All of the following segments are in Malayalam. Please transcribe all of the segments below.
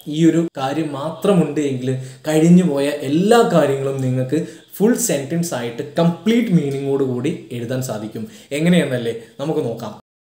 ഈ ഒരു കാര്യം മാത്രമുണ്ട് എങ്കിൽ കഴിഞ്ഞു പോയ എല്ലാ കാര്യങ്ങളും നിങ്ങൾക്ക് ഫുൾ സെൻറ്റൻസ് ആയിട്ട് കംപ്ലീറ്റ് മീനിങ്ങോട് കൂടി എഴുതാൻ സാധിക്കും എങ്ങനെയെന്നല്ലേ നമുക്ക് നോക്കാം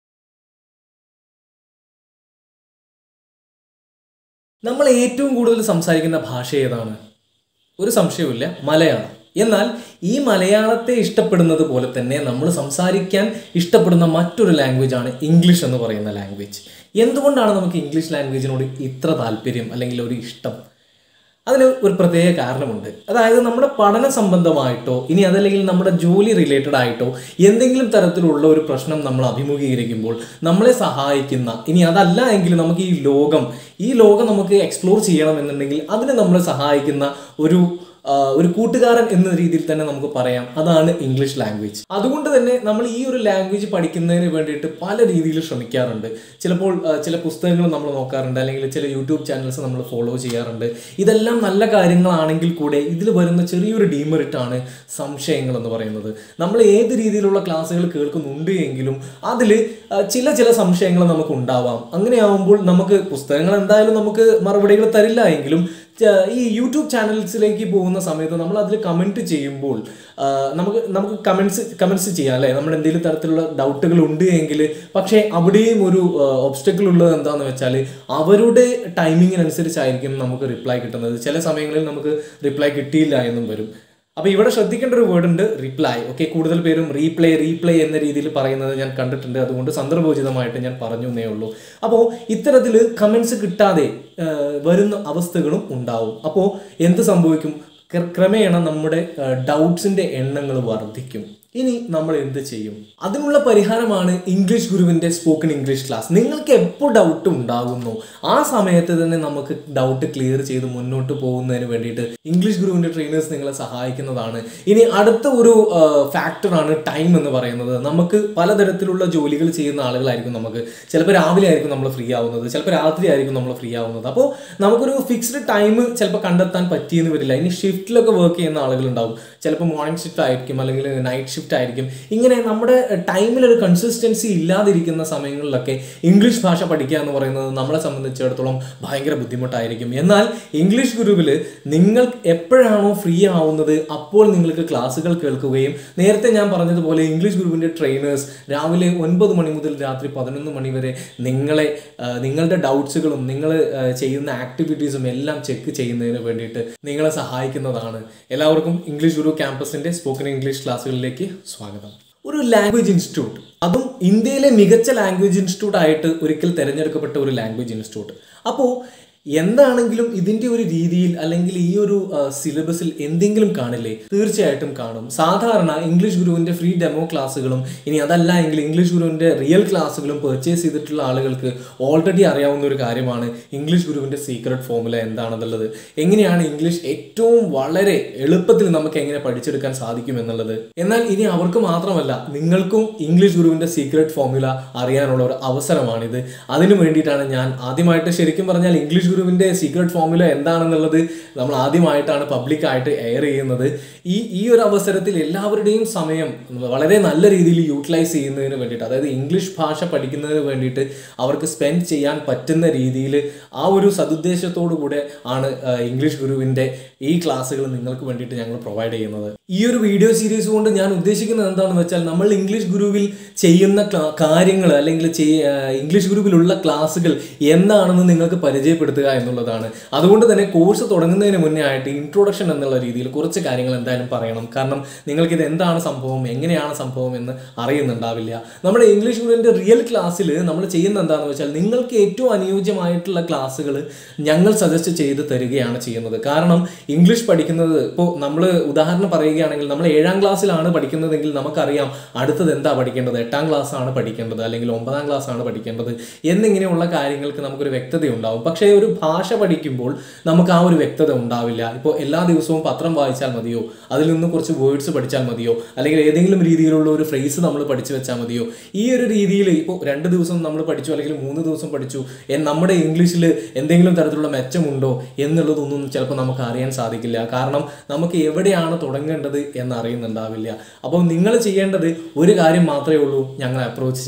നമ്മൾ ഏറ്റവും കൂടുതൽ സംസാരിക്കുന്ന ഭാഷ ഏതാണ് ഒരു സംശയവുമില്ല മലയാളം എന്നാൽ ഈ മലയാളത്തെ ഇഷ്ടപ്പെടുന്നത് പോലെ തന്നെ നമ്മൾ സംസാരിക്കാൻ ഇഷ്ടപ്പെടുന്ന മറ്റൊരു ലാംഗ്വേജ് ആണ് ഇംഗ്ലീഷ് എന്ന് പറയുന്ന ലാംഗ്വേജ് എന്തുകൊണ്ടാണ് നമുക്ക് ഇംഗ്ലീഷ് ലാംഗ്വേജിനോട് ഇത്ര താല്പര്യം അല്ലെങ്കിൽ ഒരു ഇഷ്ടം അതിന് ഒരു പ്രത്യേക കാരണമുണ്ട് അതായത് നമ്മുടെ പഠന സംബന്ധമായിട്ടോ ഇനി അതല്ലെങ്കിൽ നമ്മുടെ ജോലി റിലേറ്റഡ് ആയിട്ടോ എന്തെങ്കിലും തരത്തിലുള്ള ഒരു പ്രശ്നം നമ്മൾ അഭിമുഖീകരിക്കുമ്പോൾ നമ്മളെ സഹായിക്കുന്ന ഇനി അതല്ല എങ്കിൽ നമുക്ക് ഈ ലോകം ഈ ലോകം നമുക്ക് എക്സ്പ്ലോർ ചെയ്യണമെന്നുണ്ടെങ്കിൽ അതിന് നമ്മളെ സഹായിക്കുന്ന ഒരു ആ, ഒരു കൂട്ടുകാരൻ എന്ന രീതിയിൽ തന്നെ നമുക്ക് പറയാം അതാണ് ഇംഗ്ലീഷ് ലാംഗ്വേജ് അതുകൊണ്ട് തന്നെ നമ്മൾ ഈ ഒരു ലാംഗ്വേജ് പഠിക്കുന്നതിന് വേണ്ടിയിട്ട് പല രീതിയിൽ ശ്രമിക്കാറുണ്ട് ചിലപ്പോൾ ആ, ചില പുസ്തകങ്ങൾ നമ്മൾ നോക്കാറുണ്ട് അല്ലെങ്കിൽ ചില യൂട്യൂബ് ചാനൽസ് നമ്മൾ ഫോളോ ചെയ്യാറുണ്ട് ഇതെല്ലാം നല്ല കാര്യങ്ങളാണെങ്കിൽ കൂടെ ഇതിൽ വരുന്ന ചെറിയൊരു ഡീമെറിറ്റ് ആണ് സംശയങ്ങൾ എന്ന് പറയുന്നത് നമ്മൾ ഏത് രീതിയിലുള്ള ക്ലാസ്സുകൾ കേൾക്കുന്നുണ്ട് എങ്കിലും അതിൽ ചില ചില സംശയങ്ങൾ നമുക്ക് ഉണ്ടാവാം അങ്ങനെയാവുമ്പോൾ നമുക്ക് പുസ്തകങ്ങൾ എന്തായാലും നമുക്ക് മറുപടികൾ തരില്ല എങ്കിലും ച- ഈ യൂട്യൂബ് ചാനൽസിലേക്ക് പോകുന്ന സമയത്ത് നമ്മൾ അതിൽ കമൻറ്റ് ചെയ്യുമ്പോൾ ആ, നമുക്ക് നമുക്ക് കമൻസ് കമൻസ് ചെയ്യാം അല്ലേ നമ്മുടെ എന്തെങ്കിലും തരത്തിലുള്ള ഡൗട്ടുകൾ ഉണ്ട് എങ്കിൽ പക്ഷേ അവിടെയും ഒരു ഒബ്സ്റ്റക്കിൾ ഉള്ളത് എന്താണെന്ന് വെച്ചാൽ അവരുടെ ടൈമിങ്ങിനനുസരിച്ചായിരിക്കും നമുക്ക് റിപ്ലൈ കിട്ടുന്നത് ചില സമയങ്ങളിൽ നമുക്ക് റിപ്ലൈ കിട്ടിയില്ല എന്നും വരും അപ്പോൾ ഇവിടെ ശ്രദ്ധിക്കേണ്ട ഒരു വേർഡ് ഉണ്ട് റിപ്ലൈ ഓക്കെ കൂടുതൽ പേരും റീപ്ലേ റീപ്ലേ എന്ന രീതിയിൽ പറയുന്നത് ഞാൻ കണ്ടിട്ടുണ്ട് അതുകൊണ്ട് സന്ദർഭോചിതമായിട്ട് ഞാൻ പറഞ്ഞു എന്നേ ഉള്ളൂ അപ്പോൾ ഇത്തരത്തിൽ കമൻസ് കിട്ടാതെ ആ, വരുന്ന അവസ്ഥകളും ഉണ്ടാവും അപ്പോൾ എന്ത് സംഭവിക്കും ക്ര- ക്രമേണ നമ്മുടെ ഡൗട്ട്സിന്റെ എണ്ണങ്ങൾ വർദ്ധിക്കും ഇനി നമ്മൾ എന്ത് ചെയ്യും അതിനുള്ള പരിഹാരമാണ് ഇംഗ്ലീഷ് ഗുരുവിന്റെ സ്പോക്കൺ ഇംഗ്ലീഷ് ക്ലാസ് നിങ്ങൾക്ക് എപ്പോൾ ഡൗട്ട് ഉണ്ടാകുന്നു ആ സമയത്ത് തന്നെ നമുക്ക് ഡൗട്ട് ക്ലിയർ ചെയ്ത് മുന്നോട്ട് പോകുന്നതിന് വേണ്ടിയിട്ട് ഇംഗ്ലീഷ് ഗുരുവിന്റെ ട്രെയിനേഴ്സ് നിങ്ങളെ സഹായിക്കുന്നതാണ് ഇനി അടുത്ത ഒരു ഫാക്ടറാണ് ടൈം എന്ന് പറയുന്നത് നമുക്ക് പലതരത്തിലുള്ള ജോലികൾ ചെയ്യുന്ന ആളുകളായിരിക്കും നമുക്ക് ചിലപ്പോൾ രാവിലെ ആയിരിക്കും നമ്മൾ ഫ്രീ ആവുന്നത് ചിലപ്പോൾ രാത്രി ആയിരിക്കും നമ്മൾ ഫ്രീ ആവുന്നത് അപ്പോൾ നമുക്കൊരു ഫിക്സ്ഡ് ടൈം ചിലപ്പോൾ കണ്ടെത്താൻ പറ്റിയെന്ന് വരില്ല ഇനി ഷിഫ്റ്റിലൊക്കെ വർക്ക് ചെയ്യുന്ന ആളുകളുണ്ടാവും ചിലപ്പോൾ മോർണിംഗ് ഷിഫ്റ്റ് ആയിരിക്കും അല്ലെങ്കിൽ നൈറ്റ് ഷിഫ്റ്റ് ആയിരിക്കും ഇങ്ങനെ നമ്മുടെ ടൈമിൽ ഒരു കൺസിസ്റ്റൻസി ഇല്ലാതിരിക്കുന്ന സമയങ്ങളിലൊക്കെ ഇംഗ്ലീഷ് ഭാഷ പഠിക്കുക എന്ന് പറയുന്നത് നമ്മളെ സംബന്ധിച്ചിടത്തോളം ഭയങ്കര ബുദ്ധിമുട്ടായിരിക്കും എന്നാൽ ഇംഗ്ലീഷ് ഗ്രൂപ്പിൽ നിങ്ങൾ എപ്പോഴാണോ ഫ്രീ ആവുന്നത് അപ്പോൾ നിങ്ങൾക്ക് ക്ലാസ്സുകൾ കേൾക്കുകയും നേരത്തെ ഞാൻ പറഞ്ഞതുപോലെ ഇംഗ്ലീഷ് ഗ്രൂപ്പിൻ്റെ ട്രെയിനേഴ്സ് രാവിലെ ഒൻപത് മണി മുതൽ രാത്രി പതിനൊന്ന് മണി വരെ നിങ്ങളെ ആ, നിങ്ങളുടെ ഡൗട്ട്സുകളും നിങ്ങൾ ആ, ചെയ്യുന്ന ആക്ടിവിറ്റീസും എല്ലാം ചെക്ക് ചെയ്യുന്നതിന് വേണ്ടിയിട്ട് നിങ്ങളെ സഹായിക്കുന്നതാണ് എല്ലാവർക്കും ഇംഗ്ലീഷ് ഗുരു ക്യാമ്പസിന്റെ സ്പോക്കൺ ഇംഗ്ലീഷ് ക്ലാസ്സുകളിലേക്ക് സ്വാഗതം ഒരു ലാംഗ്വേജ് ഇൻസ്റ്റിറ്റ്യൂട്ട് അതും ഇന്ത്യയിലെ മികച്ച ലാംഗ്വേജ് ഇൻസ്റ്റിറ്റ്യൂട്ട് ആയിട്ട് ഒരിക്കൽ തിരഞ്ഞെടുക്കപ്പെട്ട ഒരു ലാംഗ്വേജ് ഇൻസ്റ്റിറ്റ്യൂട്ട് അപ്പോൾ എന്താണെങ്കിലും ഇതിന്റെ ഒരു രീതിയിൽ അല്ലെങ്കിൽ ഈ ഒരു സിലബസിൽ എന്തെങ്കിലും കാണില്ലേ തീർച്ചയായിട്ടും കാണും സാധാരണ ഇംഗ്ലീഷ് ഗുരുവിന്റെ ഫ്രീ ഡെമോ ക്ലാസ്സുകളും ഇനി അതല്ല എങ്കിൽ ഇംഗ്ലീഷ് ഗുരുവിന്റെ റിയൽ ക്ലാസ്സുകളും പെർച്ചേസ് ചെയ്തിട്ടുള്ള ആളുകൾക്ക് ഓൾറെഡി അറിയാവുന്ന ഒരു കാര്യമാണ് ഇംഗ്ലീഷ് ഗുരുവിന്റെ സീക്രട്ട് ഫോമുല എന്താണെന്നുള്ളത് എങ്ങനെയാണ് ഇംഗ്ലീഷ് ഏറ്റവും വളരെ എളുപ്പത്തിൽ നമുക്ക് എങ്ങനെ പഠിച്ചെടുക്കാൻ സാധിക്കും എന്നുള്ളത് എന്നാൽ ഇനി അവർക്ക് മാത്രമല്ല നിങ്ങൾക്കും ഇംഗ്ലീഷ് ഗുരുവിന്റെ സീക്രട്ട് ഫോമുല അറിയാനുള്ള ഒരു അവസരമാണിത് അതിനു വേണ്ടിയിട്ടാണ് ഞാൻ ആദ്യമായിട്ട് ശരിക്കും പറഞ്ഞാൽ ഇംഗ്ലീഷ് ഗുരുവിന്റെ സീക്രട്ട് ഫോമുല എന്താണെന്നുള്ളത് നമ്മൾ ആദ്യമായിട്ടാണ് പബ്ലിക്കായിട്ട് എയർ ചെയ്യുന്നത് ഈ ഈ ഒരു അവസരത്തിൽ എല്ലാവരുടെയും സമയം വളരെ നല്ല രീതിയിൽ യൂട്ടിലൈസ് ചെയ്യുന്നതിന് വേണ്ടിയിട്ട് അതായത് ഇംഗ്ലീഷ് ഭാഷ പഠിക്കുന്നതിന് വേണ്ടിയിട്ട് അവർക്ക് സ്പെൻഡ് ചെയ്യാൻ പറ്റുന്ന രീതിയിൽ ആ ഒരു സതുദ്ദേശത്തോടു കൂടെ ആണ് ആ, ഇംഗ്ലീഷ് ഗുരുവിന്റെ ഈ ക്ലാസ്സുകൾ നിങ്ങൾക്ക് വേണ്ടിയിട്ട് ഞങ്ങൾ പ്രൊവൈഡ് ചെയ്യുന്നത് ഈ ഒരു വീഡിയോ സീരീസ് കൊണ്ട് ഞാൻ ഉദ്ദേശിക്കുന്നത് എന്താണെന്ന് വെച്ചാൽ നമ്മൾ ഇംഗ്ലീഷ് ഗുരുവിൽ ചെയ്യുന്ന ക്ലാ- കാര്യങ്ങൾ അല്ലെങ്കിൽ ചെയ്യ- ആ, ഇംഗ്ലീഷ് ഗ്രൂപ്പിലുള്ള ക്ലാസ്സുകൾ എന്താണെന്ന് നിങ്ങൾക്ക് പരിചയപ്പെടുത്തുക എന്നുള്ളതാണ് അതുകൊണ്ട് തന്നെ കോഴ്സ് തുടങ്ങുന്നതിന് മുന്നേ ആയിട്ട് ഇൻട്രൊഡക്ഷൻ എന്നുള്ള രീതിയിൽ കുറച്ച് കാര്യങ്ങൾ എന്തായാലും പറയണം കാരണം നിങ്ങൾക്ക് ഇത് എന്താണ് സംഭവം എങ്ങനെയാണ് സംഭവം എന്ന് അറിയുന്നുണ്ടാവില്ല നമ്മുടെ ഇംഗ്ലീഷ് ഗ്രൂപ്പിന്റെ റിയൽ ക്ലാസ്സിൽ നമ്മൾ ചെയ്യുന്ന എന്താണെന്ന് വെച്ചാൽ നിങ്ങൾക്ക് ഏറ്റവും അനുയോജ്യമായിട്ടുള്ള ക്ലാസ്സുകൾ ഞങ്ങൾ സജസ്റ്റ് ചെയ്ത് തരികയാണ് ചെയ്യുന്നത് കാരണം ഇംഗ്ലീഷ് പഠിക്കുന്നത് ഇപ്പോൾ നമ്മൾ ഉദാഹരണം പറയുകയാണെങ്കിൽ നമ്മൾ ഏഴാം ക്ലാസ്സിലാണ് പഠിക്കുന്നതെങ്കിൽ നമുക്കറിയാം അടുത്തത് എന്താ പഠിക്കേണ്ടത് എട്ടാം ക്ലാസ് ആണ് പഠിക്കേണ്ടത് അല്ലെങ്കിൽ ഒമ്പതാം ക്ലാസ് ആണ് പഠിക്കേണ്ടത് എന്നിങ്ങനെയുള്ള കാര്യങ്ങൾക്ക് നമുക്കൊരു വ്യക്തത ഉണ്ടാവും പക്ഷേ ഒരു ഭാഷ പഠിക്കുമ്പോൾ നമുക്ക് ആ ഒരു വ്യക്തത ഉണ്ടാവില്ല ഇപ്പോൾ എല്ലാ ദിവസവും പത്രം വായിച്ചാൽ മതിയോ അതിൽ നിന്ന് കുറച്ച് വേർഡ്സ് പഠിച്ചാൽ മതിയോ അല്ലെങ്കിൽ ഏതെങ്കിലും രീതിയിലുള്ള ഒരു ഫ്രേസ് നമ്മൾ പഠിച്ചു വെച്ചാൽ മതിയോ ഈ ഒരു രീതിയിൽ ഇപ്പോൾ രണ്ട് ദിവസം നമ്മൾ പഠിച്ചു അല്ലെങ്കിൽ മൂന്ന് ദിവസം പഠിച്ചു എൻ- നമ്മുടെ ഇംഗ്ലീഷിൽ എന്തെങ്കിലും തരത്തിലുള്ള മെച്ചമുണ്ടോ എന്നുള്ളതൊന്നും ചിലപ്പോൾ നമുക്ക് അറിയാൻ സാധിക്കില്ല കാരണം നമുക്ക് എവിടെയാണ് തുടങ്ങേണ്ടത് എന്ന് അറിയുന്നുണ്ടാവില്ല അപ്പോൾ നിങ്ങൾ ചെയ്യേണ്ടത് ഒരു കാര്യം മാത്രമേ ഉള്ളൂ ഞങ്ങളെ അപ്രോച്ച് ചെയ്യുക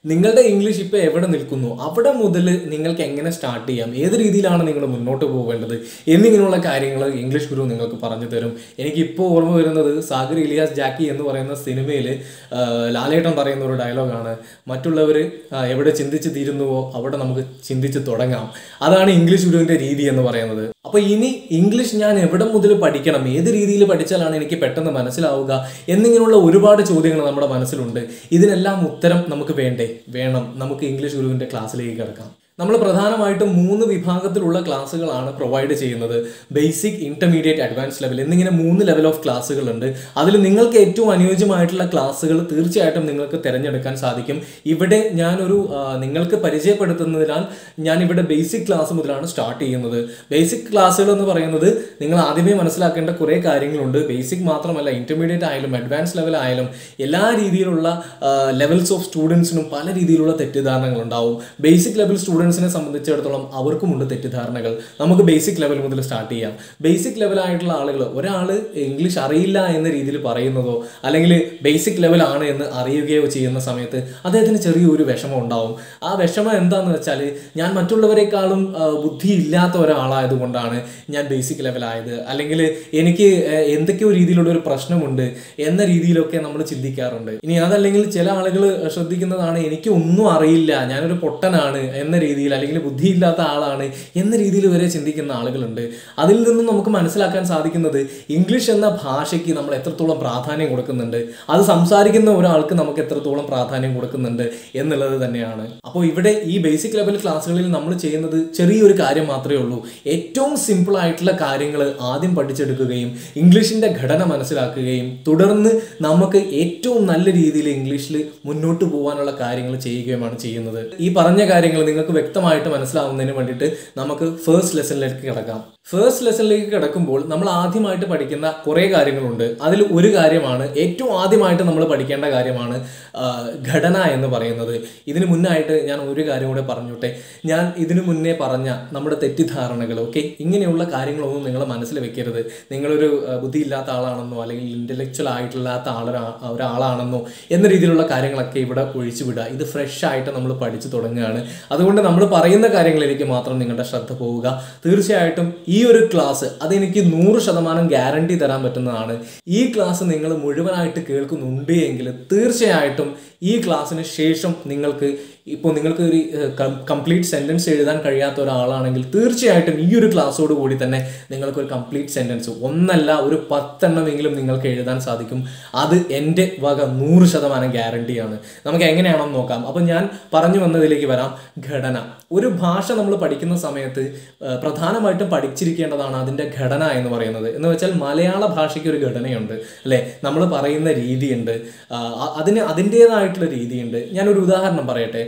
നിങ്ങളുടെ ഇംഗ്ലീഷ് ഇപ്പോൾ എവിടെ നിൽക്കുന്നു അവിടെ മുതൽ നിങ്ങൾക്ക് എങ്ങനെ സ്റ്റാർട്ട് ചെയ്യാം ഏത് രീതിയിലാണ് നിങ്ങൾ മുന്നോട്ട് പോകേണ്ടത് എന്നിങ്ങനെയുള്ള കാര്യങ്ങൾ ഇംഗ്ലീഷ് ഗുരു നിങ്ങൾക്ക് പറഞ്ഞു തരും എനിക്ക് ഇപ്പോൾ ഓർമ്മ വരുന്നത് സാഗർ ഇലിയാസ് ജാക്കി എന്ന് പറയുന്ന സിനിമയിൽ ലാലേട്ടൻ പറയുന്ന ഒരു ഡയലോഗാണ് മറ്റുള്ളവർ എവിടെ ചിന്തിച്ച് തീരുന്നുവോ അവിടെ നമുക്ക് ചിന്തിച്ച് തുടങ്ങാം അതാണ് ഇംഗ്ലീഷ് ഗുരുവിൻ്റെ രീതി എന്ന് പറയുന്നത് അപ്പോൾ ഇനി ഇംഗ്ലീഷ് ഞാൻ എവിടെ മുതൽ പഠിക്കണം ഏത് രീതിയിൽ പഠിച്ചാലാണ് എനിക്ക് പെട്ടെന്ന് മനസ്സിലാവുക എന്നിങ്ങനെയുള്ള ഒരുപാട് ചോദ്യങ്ങൾ നമ്മുടെ മനസ്സിലുണ്ട് ഇതിനെല്ലാം ഉത്തരം നമുക്ക് വേണ്ടേ വേണം നമുക്ക് ഇംഗ്ലീഷ് ഗുരുവിൻ്റെ ക്ലാസ്സിലേക്ക് കിടക്കാം നമ്മൾ പ്രധാനമായിട്ടും മൂന്ന് വിഭാഗത്തിലുള്ള ക്ലാസ്സുകളാണ് പ്രൊവൈഡ് ചെയ്യുന്നത് ബേസിക് ഇന്റർമീഡിയറ്റ് അഡ്വാൻസ് ലെവൽ എന്നിങ്ങനെ മൂന്ന് ലെവൽ ഓഫ് ക്ലാസ്സുകളുണ്ട് അതിൽ നിങ്ങൾക്ക് ഏറ്റവും അനുയോജ്യമായിട്ടുള്ള ക്ലാസ്സുകൾ തീർച്ചയായിട്ടും നിങ്ങൾക്ക് തിരഞ്ഞെടുക്കാൻ സാധിക്കും ഇവിടെ ഞാനൊരു ആ, നിങ്ങൾക്ക് പരിചയപ്പെടുത്തുന്നതിനാൽ ഞാൻ ഇവിടെ ബേസിക് ക്ലാസ് മുതലാണ് സ്റ്റാർട്ട് ചെയ്യുന്നത് ബേസിക് ക്ലാസ്സുകൾ എന്ന് പറയുന്നത് നിങ്ങൾ ആദ്യമേ മനസ്സിലാക്കേണ്ട കുറേ കാര്യങ്ങളുണ്ട് ബേസിക് മാത്രമല്ല ഇന്റർമീഡിയറ്റ് ആയാലും അഡ്വാൻസ് ലെവൽ ആയാലും എല്ലാ രീതിയിലുള്ള ലെവൽസ് ഓഫ് സ്റ്റുഡൻസിനും പല രീതിയിലുള്ള തെറ്റിദ്ധാരണകൾ ഉണ്ടാവും ബേസിക് ലെവൽ സ്റ്റുഡൻസിനെ സംബന്ധിച്ചിടത്തോളം അവർക്കുമുണ്ട് തെറ്റിദ്ധാരണകൾ നമുക്ക് ബേസിക് ലെവൽ മുതൽ സ്റ്റാർട്ട് ചെയ്യാം ബേസിക് ലെവലായിട്ടുള്ള ആളുകൾ ഒരാൾ ഇംഗ്ലീഷ് അറിയില്ല എന്ന രീതിയിൽ പറയുന്നതോ അല്ലെങ്കിൽ ബേസിക് ലെവൽ ആണ് എന്ന് അറിയുകയോ ചെയ്യുന്ന സമയത്ത് അദ്ദേഹത്തിന് ചെറിയൊരു വിഷമം ഉണ്ടാവും ആ വിഷമം എന്താന്ന് വെച്ചാൽ ഞാൻ മറ്റുള്ളവരെക്കാളും ആ, ബുദ്ധി ഇല്ലാത്ത ഒരാളായതുകൊണ്ടാണ് ഞാൻ ബേസിക് ലെവലായത് അല്ലെങ്കിൽ എനിക്ക് ആ, എന്തൊക്കെയോ രീതിയിലുള്ള ഒരു പ്രശ്നമുണ്ട് എന്ന രീതിയിലൊക്കെ നമ്മൾ ചിന്തിക്കാറുണ്ട് ഇനി അതല്ലെങ്കിൽ ചില ആളുകൾ ശ്രദ്ധിക്കുന്നതാണ് എനിക്ക് ഒന്നും അറിയില്ല ഞാനൊരു പൊട്ടനാണ് എന്ന രീതിയിൽ അല്ലെങ്കിൽ ബുദ്ധിയില്ലാത്ത ആളാണ് എന്ന രീതിയിൽ വരെ ചിന്തിക്കുന്ന ആളുകളുണ്ട് അതിൽ നിന്നും നമുക്ക് മനസ്സിലാക്കാൻ സാധിക്കുന്നത് ഇംഗ്ലീഷ് എന്ന ഭാഷയ്ക്ക് നമ്മൾ എത്രത്തോളം പ്രാധാന്യം കൊടുക്കുന്നുണ്ട് അത് സംസാരിക്കുന്ന ഒരാൾക്ക് നമുക്ക് എത്രത്തോളം പ്രാധാന്യം കൊടുക്കുന്നുണ്ട് എന്നുള്ളത് തന്നെയാണ് അപ്പോൾ ഇവിടെ ഈ ബേസിക് ലെവൽ ക്ലാസ്സുകളിൽ നമ്മൾ ചെയ്യുന്നത് ചെറിയൊരു കാര്യം മാത്രമേ ഉള്ളൂ ഏറ്റവും സിമ്പിൾ ആയിട്ടുള്ള കാര്യങ്ങൾ ആദ്യം പഠിച്ചെടുക്കുകയും ഇംഗ്ലീഷിന്റെ ഘടന മനസ്സിലാക്കുകയും തുടർന്ന് നമുക്ക് ഏറ്റവും നല്ല രീതിയിൽ ഇംഗ്ലീഷിൽ മുന്നോട്ട് പോകാനുള്ള കാര്യങ്ങൾ ചെയ്യുകയുമാണ് ചെയ്യുന്നത് ഈ പറഞ്ഞ കാര്യങ്ങൾ നിങ്ങൾക്ക് വ്യക്തമായിട്ട് മനസ്സിലാവുന്നതിന് വേണ്ടിയിട്ട് നമുക്ക് ഫേസ്റ്റ് ലെസണിലേക്ക് കിടക്കാം ഫേസ്റ്റ് ലെസണിലേക്ക് കിടക്കുമ്പോൾ നമ്മൾ ആദ്യമായിട്ട് പഠിക്കുന്ന കുറേ കാര്യങ്ങളുണ്ട് അതിൽ ഒരു കാര്യമാണ് ഏറ്റവും ആദ്യമായിട്ട് നമ്മൾ പഠിക്കേണ്ട കാര്യമാണ് ആ, ഘടന എന്ന് പറയുന്നത് ഇതിന് മുന്നായിട്ട് ഞാൻ ഒരു കാര്യം കൂടെ പറഞ്ഞോട്ടെ ഞാൻ ഇതിനു മുന്നേ പറഞ്ഞ നമ്മുടെ തെറ്റിദ്ധാരണകൾ ഓക്കെ ഇങ്ങനെയുള്ള കാര്യങ്ങളൊന്നും നിങ്ങൾ മനസ്സിൽ വെക്കരുത് നിങ്ങളൊരു ആ, ബുദ്ധിയില്ലാത്ത ആളാണെന്നോ അല്ലെങ്കിൽ ഇൻ്റലക്ച്വൽ ആയിട്ടില്ലാത്ത ആളൊരാ ഒരാളാണെന്നോ എന്ന രീതിയിലുള്ള കാര്യങ്ങളൊക്കെ ഇവിടെ ഒഴിച്ചു വിടുക ഇത് ഫ്രഷ് ആയിട്ട് നമ്മൾ പഠിച്ചു തുടങ്ങുകയാണ് അതുകൊണ്ട് നമ്മൾ പറയുന്ന കാര്യങ്ങളിലേക്ക് മാത്രം നിങ്ങളുടെ ശ്രദ്ധ പോവുക തീർച്ചയായിട്ടും ഈ ഒരു ക്ലാസ് അതെനിക്ക് നൂറ് ശതമാനം ഗ്യാരണ്ടി തരാൻ പറ്റുന്നതാണ് ഈ ക്ലാസ് നിങ്ങൾ മുഴുവനായിട്ട് കേൾക്കുന്നുണ്ട് എങ്കിൽ തീർച്ചയായിട്ടും ഈ ക്ലാസ്സിന് ശേഷം നിങ്ങൾക്ക് ഇപ്പോൾ നിങ്ങൾക്ക് ഒരു കംപ്ലീറ്റ് സെൻറ്റൻസ് എഴുതാൻ കഴിയാത്ത ഒരാളാണെങ്കിൽ തീർച്ചയായിട്ടും ഈ ഒരു ക്ലാസ്സോട് കൂടി തന്നെ നിങ്ങൾക്ക് ഒരു കംപ്ലീറ്റ് സെൻറ്റൻസ് ഒന്നല്ല ഒരു പത്തെണ്ണമെങ്കിലും നിങ്ങൾക്ക് എഴുതാൻ സാധിക്കും അത് എൻ്റെ വക നൂറ് ശതമാനം ഗ്യാരണ്ടിയാണ് നമുക്ക് എങ്ങനെയാണെന്ന് നോക്കാം അപ്പം ഞാൻ പറഞ്ഞു വന്നതിലേക്ക് വരാം ഘടന ഒരു ഭാഷ നമ്മൾ പഠിക്കുന്ന സമയത്ത് ആ, പ്രധാനമായിട്ടും പഠിച്ചിരിക്കേണ്ടതാണ് അതിൻ്റെ ഘടന എന്ന് പറയുന്നത് എന്ന് വെച്ചാൽ മലയാള ഭാഷയ്ക്ക് ഒരു ഘടനയുണ്ട് അല്ലേ നമ്മൾ പറയുന്ന രീതിയുണ്ട് ആ, അ- അതിന് അതിൻ്റേതായിട്ടുള്ള രീതിയുണ്ട് ഞാനൊരു ഉദാഹരണം പറയട്ടെ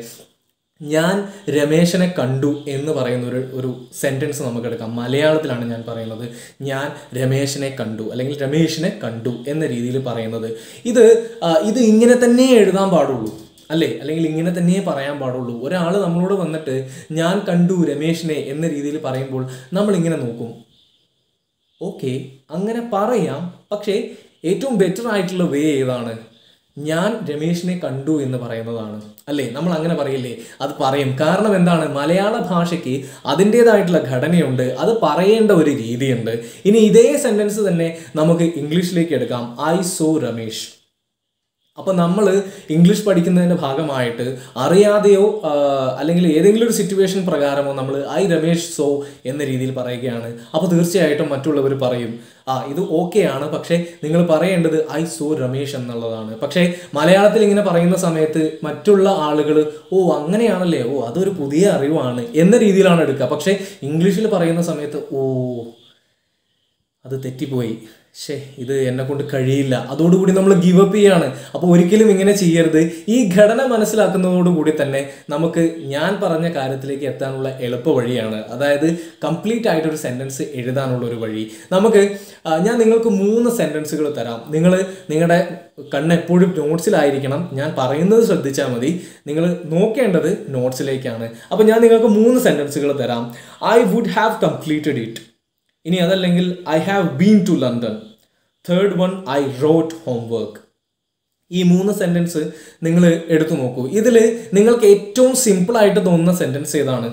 ഞാൻ രമേശനെ കണ്ടു എന്ന് പറയുന്ന ഒരു ഒരു സെൻറ്റൻസ് നമുക്ക് എടുക്കാം മലയാളത്തിലാണ് ഞാൻ പറയുന്നത് ഞാൻ രമേശനെ കണ്ടു അല്ലെങ്കിൽ രമേശിനെ കണ്ടു എന്ന രീതിയിൽ പറയുന്നത് ഇത് ആ, ഇത് ഇങ്ങനെ തന്നെ എഴുതാൻ പാടുള്ളൂ അല്ലേ അല്ലെങ്കിൽ ഇങ്ങനെ തന്നെ പറയാൻ പാടുള്ളൂ ഒരാൾ നമ്മളോട് വന്നിട്ട് ഞാൻ കണ്ടു രമേശിനെ എന്ന രീതിയിൽ പറയുമ്പോൾ നമ്മൾ ഇങ്ങനെ നോക്കും ഓക്കെ അങ്ങനെ പറയാം പക്ഷേ ഏറ്റവും ബെറ്റർ ആയിട്ടുള്ള വേ ഏതാണ് ഞാൻ രമേശിനെ കണ്ടു എന്ന് പറയുന്നതാണ് അല്ലേ നമ്മൾ അങ്ങനെ പറയില്ലേ അത് പറയും കാരണം എന്താണ് മലയാള ഭാഷയ്ക്ക് അതിൻ്റേതായിട്ടുള്ള ഘടനയുണ്ട് അത് പറയേണ്ട ഒരു രീതിയുണ്ട് ഇനി ഇതേ സെന്റൻസ് തന്നെ നമുക്ക് ഇംഗ്ലീഷിലേക്ക് എടുക്കാം ഐ സോ രമേശ് അപ്പൊ നമ്മൾ ഇംഗ്ലീഷ് പഠിക്കുന്നതിന്റെ ഭാഗമായിട്ട് അറിയാതെയോ ആ, അല്ലെങ്കിൽ ഏതെങ്കിലും ഒരു സിറ്റുവേഷൻ പ്രകാരമോ നമ്മൾ ഐ രമേഷ് സോ എന്ന രീതിയിൽ പറയുകയാണ് അപ്പോൾ തീർച്ചയായിട്ടും മറ്റുള്ളവർ പറയും ആ ഇത് ഓക്കെ ആണ് പക്ഷേ നിങ്ങൾ പറയേണ്ടത് ഐ സോ രമേഷ് എന്നുള്ളതാണ് പക്ഷേ മലയാളത്തിൽ ഇങ്ങനെ പറയുന്ന സമയത്ത് മറ്റുള്ള ആളുകൾ ഓ അങ്ങനെയാണല്ലേ ഓ അതൊരു പുതിയ അറിവാണ് എന്ന രീതിയിലാണ് എടുക്കുക പക്ഷേ ഇംഗ്ലീഷിൽ പറയുന്ന സമയത്ത് ഓ അത് തെറ്റിപ്പോയി ഷേ ഇത് എന്നെ കൊണ്ട് കഴിയില്ല അതോടുകൂടി നമ്മൾ ഗിവ് അപ്പ് ചെയ്യാണ് അപ്പോൾ ഒരിക്കലും ഇങ്ങനെ ചെയ്യരുത് ഈ ഘടന മനസ്സിലാക്കുന്നതോടുകൂടി തന്നെ നമുക്ക് ഞാൻ പറഞ്ഞ കാര്യത്തിലേക്ക് എത്താനുള്ള എളുപ്പ വഴിയാണ് അതായത് കംപ്ലീറ്റ് ആയിട്ടൊരു സെൻറ്റൻസ് എഴുതാനുള്ള ഒരു വഴി നമുക്ക് ആ, ഞാൻ നിങ്ങൾക്ക് മൂന്ന് സെൻറ്റൻസുകൾ തരാം നിങ്ങൾ നിങ്ങളുടെ കണ്ണ് എപ്പോഴും നോട്ട്സിലായിരിക്കണം ഞാൻ പറയുന്നത് ശ്രദ്ധിച്ചാൽ മതി നിങ്ങൾ നോക്കേണ്ടത് നോട്ട്സിലേക്കാണ് അപ്പോൾ ഞാൻ നിങ്ങൾക്ക് മൂന്ന് സെൻറ്റൻസുകൾ തരാം I would have completed it ഇനി അതല്ലെങ്കിൽ I have been to London third one I wrote homework ഈ മൂന്ന് സെന്റൻസ് നിങ്ങൾ എടുത്തു നോക്കൂ ഇതിൽ നിങ്ങൾക്ക് ഏറ്റവും സിമ്പിൾ ആയിട്ട് തോന്നുന്ന സെന്റൻസ് ഏതാണ്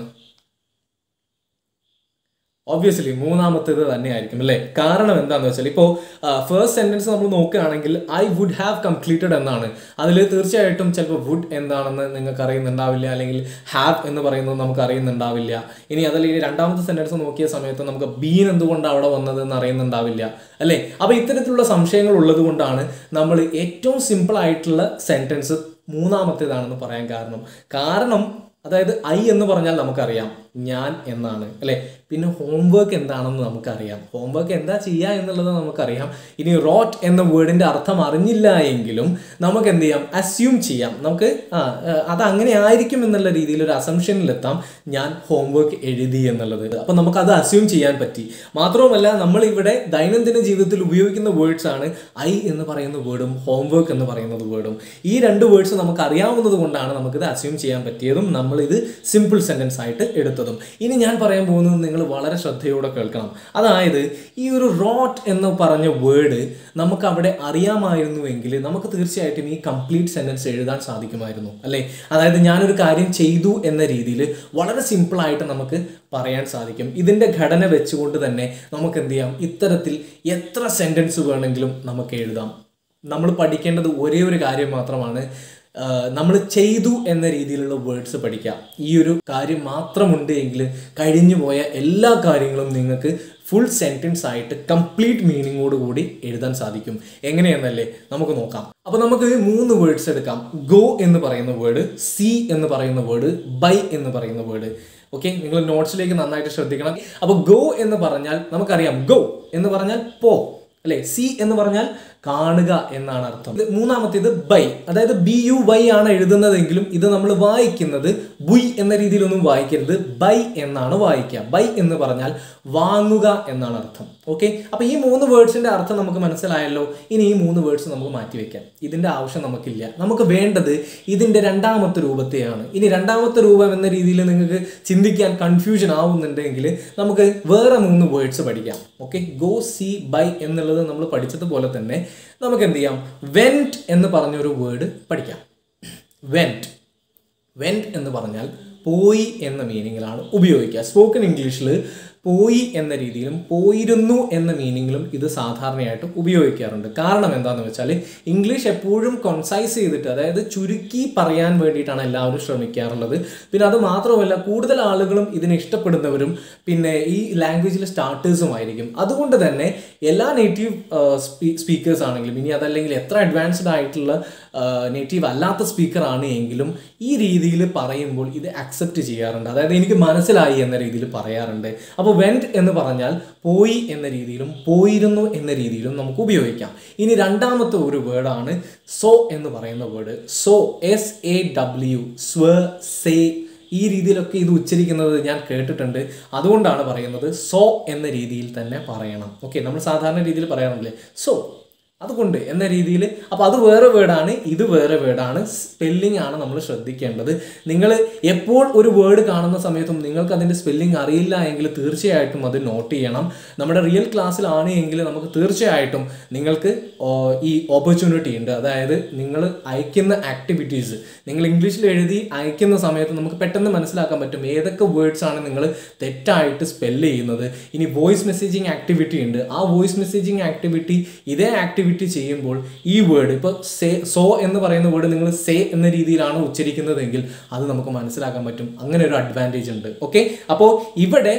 ഒബ്വിയസ്ലി മൂന്നാമത്തേത് തന്നെയായിരിക്കും അല്ലേ കാരണം എന്താണെന്ന് വെച്ചാൽ ഇപ്പോൾ ഫസ്റ്റ് സെന്റൻസ് നമ്മൾ നോക്കുകയാണെങ്കിൽ ഐ വുഡ് ഹാവ് കംപ്ലീറ്റഡ് എന്നാണ് അതിൽ തീർച്ചയായിട്ടും ചിലപ്പോൾ വുഡ് എന്താണെന്ന് നിങ്ങൾക്ക് അറിയുന്നുണ്ടാവില്ല അല്ലെങ്കിൽ ഹാവ് എന്ന് പറയുന്നത് നമുക്ക് അറിയുന്നുണ്ടാവില്ല ഇനി അതല്ലെങ്കിൽ രണ്ടാമത്തെ സെന്റൻസ് നോക്കിയ സമയത്ത് നമുക്ക് ബീൻ എന്തുകൊണ്ടാണ് അവിടെ വന്നത് എന്ന് അറിയുന്നുണ്ടാവില്ല അല്ലേ അപ്പോൾ ഇത്തരത്തിലുള്ള സംശയങ്ങൾ ഉള്ളത് കൊണ്ടാണ് നമ്മൾ ഏറ്റവും സിമ്പിൾ ആയിട്ടുള്ള സെന്റൻസ് മൂന്നാമത്തേതാണെന്ന് പറയാൻ കാരണം കാരണം അതായത് ഐ എന്ന് പറഞ്ഞാൽ നമുക്കറിയാം ഞാൻ എന്നാണ് അല്ലേ പിന്നെ ഹോംവർക്ക് എന്താണെന്ന് നമുക്കറിയാം ഹോംവർക്ക് എന്താ ചെയ്യുക എന്നുള്ളത് നമുക്കറിയാം ഇനി റോട്ട് എന്ന വേർഡിന്റെ അർത്ഥം അറിഞ്ഞില്ല എങ്കിലും നമുക്ക് എന്ത് ചെയ്യാം അസ്യൂം ചെയ്യാം നമുക്ക് ആ ആ, അത് അങ്ങനെ ആയിരിക്കും എന്നുള്ള രീതിയിൽ ഒരു അസംഷനിലെത്താം ഞാൻ ഹോംവർക്ക് എഴുതി എന്നുള്ളത് അപ്പം നമുക്ക് അത് അസ്യൂം ചെയ്യാൻ പറ്റി മാത്രവുമല്ല നമ്മൾ ഇവിടെ ദൈനംദിന ജീവിതത്തിൽ ഉപയോഗിക്കുന്ന വേർഡ്സ് ആണ് ഐ എന്ന് പറയുന്ന വേർഡും ഹോംവർക്ക് എന്ന് പറയുന്നത് വേർഡും ഈ രണ്ട് വേർഡ്സ് നമുക്ക് അറിയാവുന്നത് കൊണ്ടാണ് നമുക്കിത് അസ്യൂം ചെയ്യാൻ പറ്റിയതും നമ്മൾ ഇത് സിമ്പിൾ സെന്റൻസ് ആയിട്ട് എടുത്തതും ഇനി ഞാൻ പറയാൻ പോകുന്നത് നിങ്ങൾ വളരെ ശ്രദ്ധയോടെ കേൾക്കണം അതായത് ഈ ഒരു റോട്ട് എന്ന് പറഞ്ഞ വേർഡ് നമുക്ക് അവിടെ അറിയാമായിരുന്നുവെങ്കിൽ നമുക്ക് തീർച്ചയായിട്ടും ഈ കംപ്ലീറ്റ് സെന്റൻസ് എഴുതാൻ സാധിക്കുമായിരുന്നു അല്ലേ അതായത് ഞാനൊരു കാര്യം ചെയ്തു എന്ന രീതിയിൽ വളരെ സിമ്പിളായിട്ട് നമുക്ക് പറയാൻ സാധിക്കും ഇതിൻ്റെ ഘടന വെച്ചുകൊണ്ട് തന്നെ നമുക്ക് എന്ത് ചെയ്യാം ഇത്തരത്തിൽ എത്ര സെന്റൻസ് വേണമെങ്കിലും നമുക്ക് എഴുതാം നമ്മൾ പഠിക്കേണ്ടത് ഒരേ ഒരു കാര്യം മാത്രമാണ് നമ്മൾ ചെയ്തു എന്ന രീതിയിലുള്ള വേർഡ്സ് പഠിക്കാം ഈ ഒരു കാര്യം മാത്രമുണ്ട് എങ്കിൽ കഴിഞ്ഞു പോയ എല്ലാ കാര്യങ്ങളും നിങ്ങൾക്ക് ഫുൾ സെന്റൻസ് ആയിട്ട് കംപ്ലീറ്റ് മീനിങ്ങോട് കൂടി എഴുതാൻ സാധിക്കും എങ്ങനെയെന്നല്ലേ നമുക്ക് നോക്കാം അപ്പൊ നമുക്ക് മൂന്ന് വേർഡ്സ് എടുക്കാം ഗോ എന്ന് പറയുന്ന വേർഡ് സി എന്ന് പറയുന്ന വേർഡ് ബൈ എന്ന് പറയുന്ന വേർഡ് ഓക്കെ നിങ്ങൾ നോട്ട്സിലേക്ക് നന്നായിട്ട് ശ്രദ്ധിക്കണം അപ്പോൾ ഗോ എന്ന് പറഞ്ഞാൽ നമുക്കറിയാം ഗോ എന്ന് പറഞ്ഞാൽ പോ അല്ലെ സി എന്ന് പറഞ്ഞാൽ കാണുക എന്നാണ് അർത്ഥം ഇത് മൂന്നാമത്തേത് ബൈ അതായത് ബി യു വൈ ആണ് എഴുതുന്നതെങ്കിലും ഇത് നമ്മൾ വായിക്കുന്നത് ബുയ് എന്ന രീതിയിലൊന്നും വായിക്കരുത് ബൈ എന്നാണ് വായിക്കുക ബൈ എന്ന് പറഞ്ഞാൽ വാങ്ങുക എന്നാണ് അർത്ഥം ഓക്കെ അപ്പൊ ഈ മൂന്ന് വേർഡ്സിന്റെ അർത്ഥം നമുക്ക് മനസ്സിലായല്ലോ ഇനി ഈ മൂന്ന് വേർഡ്സ് നമുക്ക് മാറ്റി വെക്കാം ഇതിന്റെ ആവശ്യം നമുക്കില്ല നമുക്ക് വേണ്ടത് ഇതിന്റെ രണ്ടാമത്തെ രൂപത്തെയാണ് ഇനി രണ്ടാമത്തെ രൂപം എന്ന രീതിയിൽ നിങ്ങൾക്ക് ചിന്തിക്കാൻ കൺഫ്യൂഷൻ ആവുന്നുണ്ടെങ്കിൽ നമുക്ക് വേറെ മൂന്ന് വേർഡ്സ് പഠിക്കാം ഓക്കെ ഗോ സി ബൈ എന്നുള്ളത് നമ്മൾ പഠിച്ചതുപോലെ തന്നെ നമുക്ക് എന്ത് ചെയ്യാം വെൻറ്റ് എന്ന് പറഞ്ഞൊരു വേർഡ് പഠിക്കാം വെൻറ്റ് വെൻറ്റ് എന്ന് പറഞ്ഞാൽ പോയി എന്ന മീനിങ്ങിലാണ് ഉപയോഗിക്കുക സ്പോക്കൺ ഇംഗ്ലീഷിൽ പോയി എന്ന രീതിയിലും പോയിരുന്നു എന്ന മീനിങ്ങിലും ഇത് സാധാരണയായിട്ട് ഉപയോഗിക്കാറുണ്ട് കാരണം എന്താണെന്ന് വെച്ചാൽ ഇംഗ്ലീഷ് എപ്പോഴും കൊൺസൈസ് ചെയ്തിട്ട് അതായത് ചുരുക്കി പറയാൻ വേണ്ടിയിട്ടാണ് എല്ലാവരും ശ്രമിക്കാറുള്ളത് പിന്നെ അത് മാത്രമല്ല കൂടുതൽ ആളുകളും ഇതിനെ ഇഷ്ടപ്പെടുന്നവരും പിന്നെ ഈ ലാംഗ്വേജിൽ സ്റ്റാർട്ടേഴ്സുമായിരിക്കും അതുകൊണ്ട് തന്നെ എല്ലാ നേറ്റീവ് സ്പീക്കേഴ്സ് ആണെങ്കിലും ഇനി അതല്ലെങ്കിൽ എത്ര അഡ്വാൻസ്ഡ് ആയിട്ടുള്ള നേറ്റീവ് അല്ലാത്ത സ്പീക്കർ ആണ് എങ്കിലും ഈ രീതിയിൽ പറയുമ്പോൾ ഇത് അക്സെപ്റ്റ് ചെയ്യാറുണ്ട് അതായത് എനിക്ക് മനസ്സിലായി എന്ന രീതിയിൽ പറയാറുണ്ട് അപ്പോൾ വെൻറ്റ് എന്ന് പറഞ്ഞാൽ പോയി എന്ന രീതിയിലും പോയിരുന്നു എന്ന രീതിയിലും നമുക്ക് ഉപയോഗിക്കാം ഇനി രണ്ടാമത്തെ ഒരു വേർഡാണ് സോ എന്ന് പറയുന്ന word saw S A W സ്വ സേ ഈ രീതിയിലൊക്കെ ഇത് ഉച്ചരിക്കുന്നത് ഞാൻ കേട്ടിട്ടുണ്ട് അതുകൊണ്ടാണ് പറയുന്നത് സോ എന്ന രീതിയിൽ തന്നെ പറയണം ഓക്കെ നമ്മൾ സാധാരണ രീതിയിൽ പറയാറില്ലേ സോ അതുകൊണ്ട് എന്ന രീതിയിൽ അപ്പോൾ അത് വേറെ വേർഡാണ് ഇത് വേറെ വേർഡാണ് സ്പെല്ലിംഗ് ആണ് നമ്മൾ ശ്രദ്ധിക്കേണ്ടത് നിങ്ങൾ എപ്പോൾ ഒരു വേർഡ് കാണുന്ന സമയത്തും നിങ്ങൾക്ക് അതിൻ്റെ സ്പെല്ലിംഗ് അറിയില്ല എങ്കിൽ തീർച്ചയായിട്ടും അത് നോട്ട് ചെയ്യണം നമ്മുടെ റിയൽ ക്ലാസ്സിലാണ് എങ്കിൽ നമുക്ക് തീർച്ചയായിട്ടും നിങ്ങൾക്ക് ഓ, ഈ ഓപ്പർച്യൂണിറ്റി ഉണ്ട് അതായത് നിങ്ങൾ അയക്കുന്ന ആക്ടിവിറ്റീസ് നിങ്ങൾ ഇംഗ്ലീഷിൽ എഴുതി അയക്കുന്ന സമയത്ത് നമുക്ക് പെട്ടെന്ന് മനസ്സിലാക്കാൻ പറ്റും ഏതൊക്കെ വേർഡ്സ് ആണ് നിങ്ങൾ തെറ്റായിട്ട് സ്പെല്ല് ചെയ്യുന്നത് ഇനി വോയിസ് മെസ്സേജിങ് ആക്ടിവിറ്റി ഉണ്ട് ആ വോയിസ് മെസ്സേജിങ് ആക്ടിവിറ്റി ഇതേ ആക്ടിവിറ്റി ചെയ്യുമ്പോൾ ഈ വേർഡ് ഇപ്പോൾ സേ സോ എന്ന് പറയുന്ന വേർഡ് നിങ്ങൾ സേ എന്ന രീതിയിലാണ് ഉച്ചരിക്കുന്നതെങ്കിൽ അത് നമുക്ക് മനസ്സിലാക്കാൻ പറ്റും അങ്ങനെ ഒരു അഡ്വാൻറ്റേജ് ഉണ്ട് ഓക്കെ അപ്പോൾ ഇവിടെ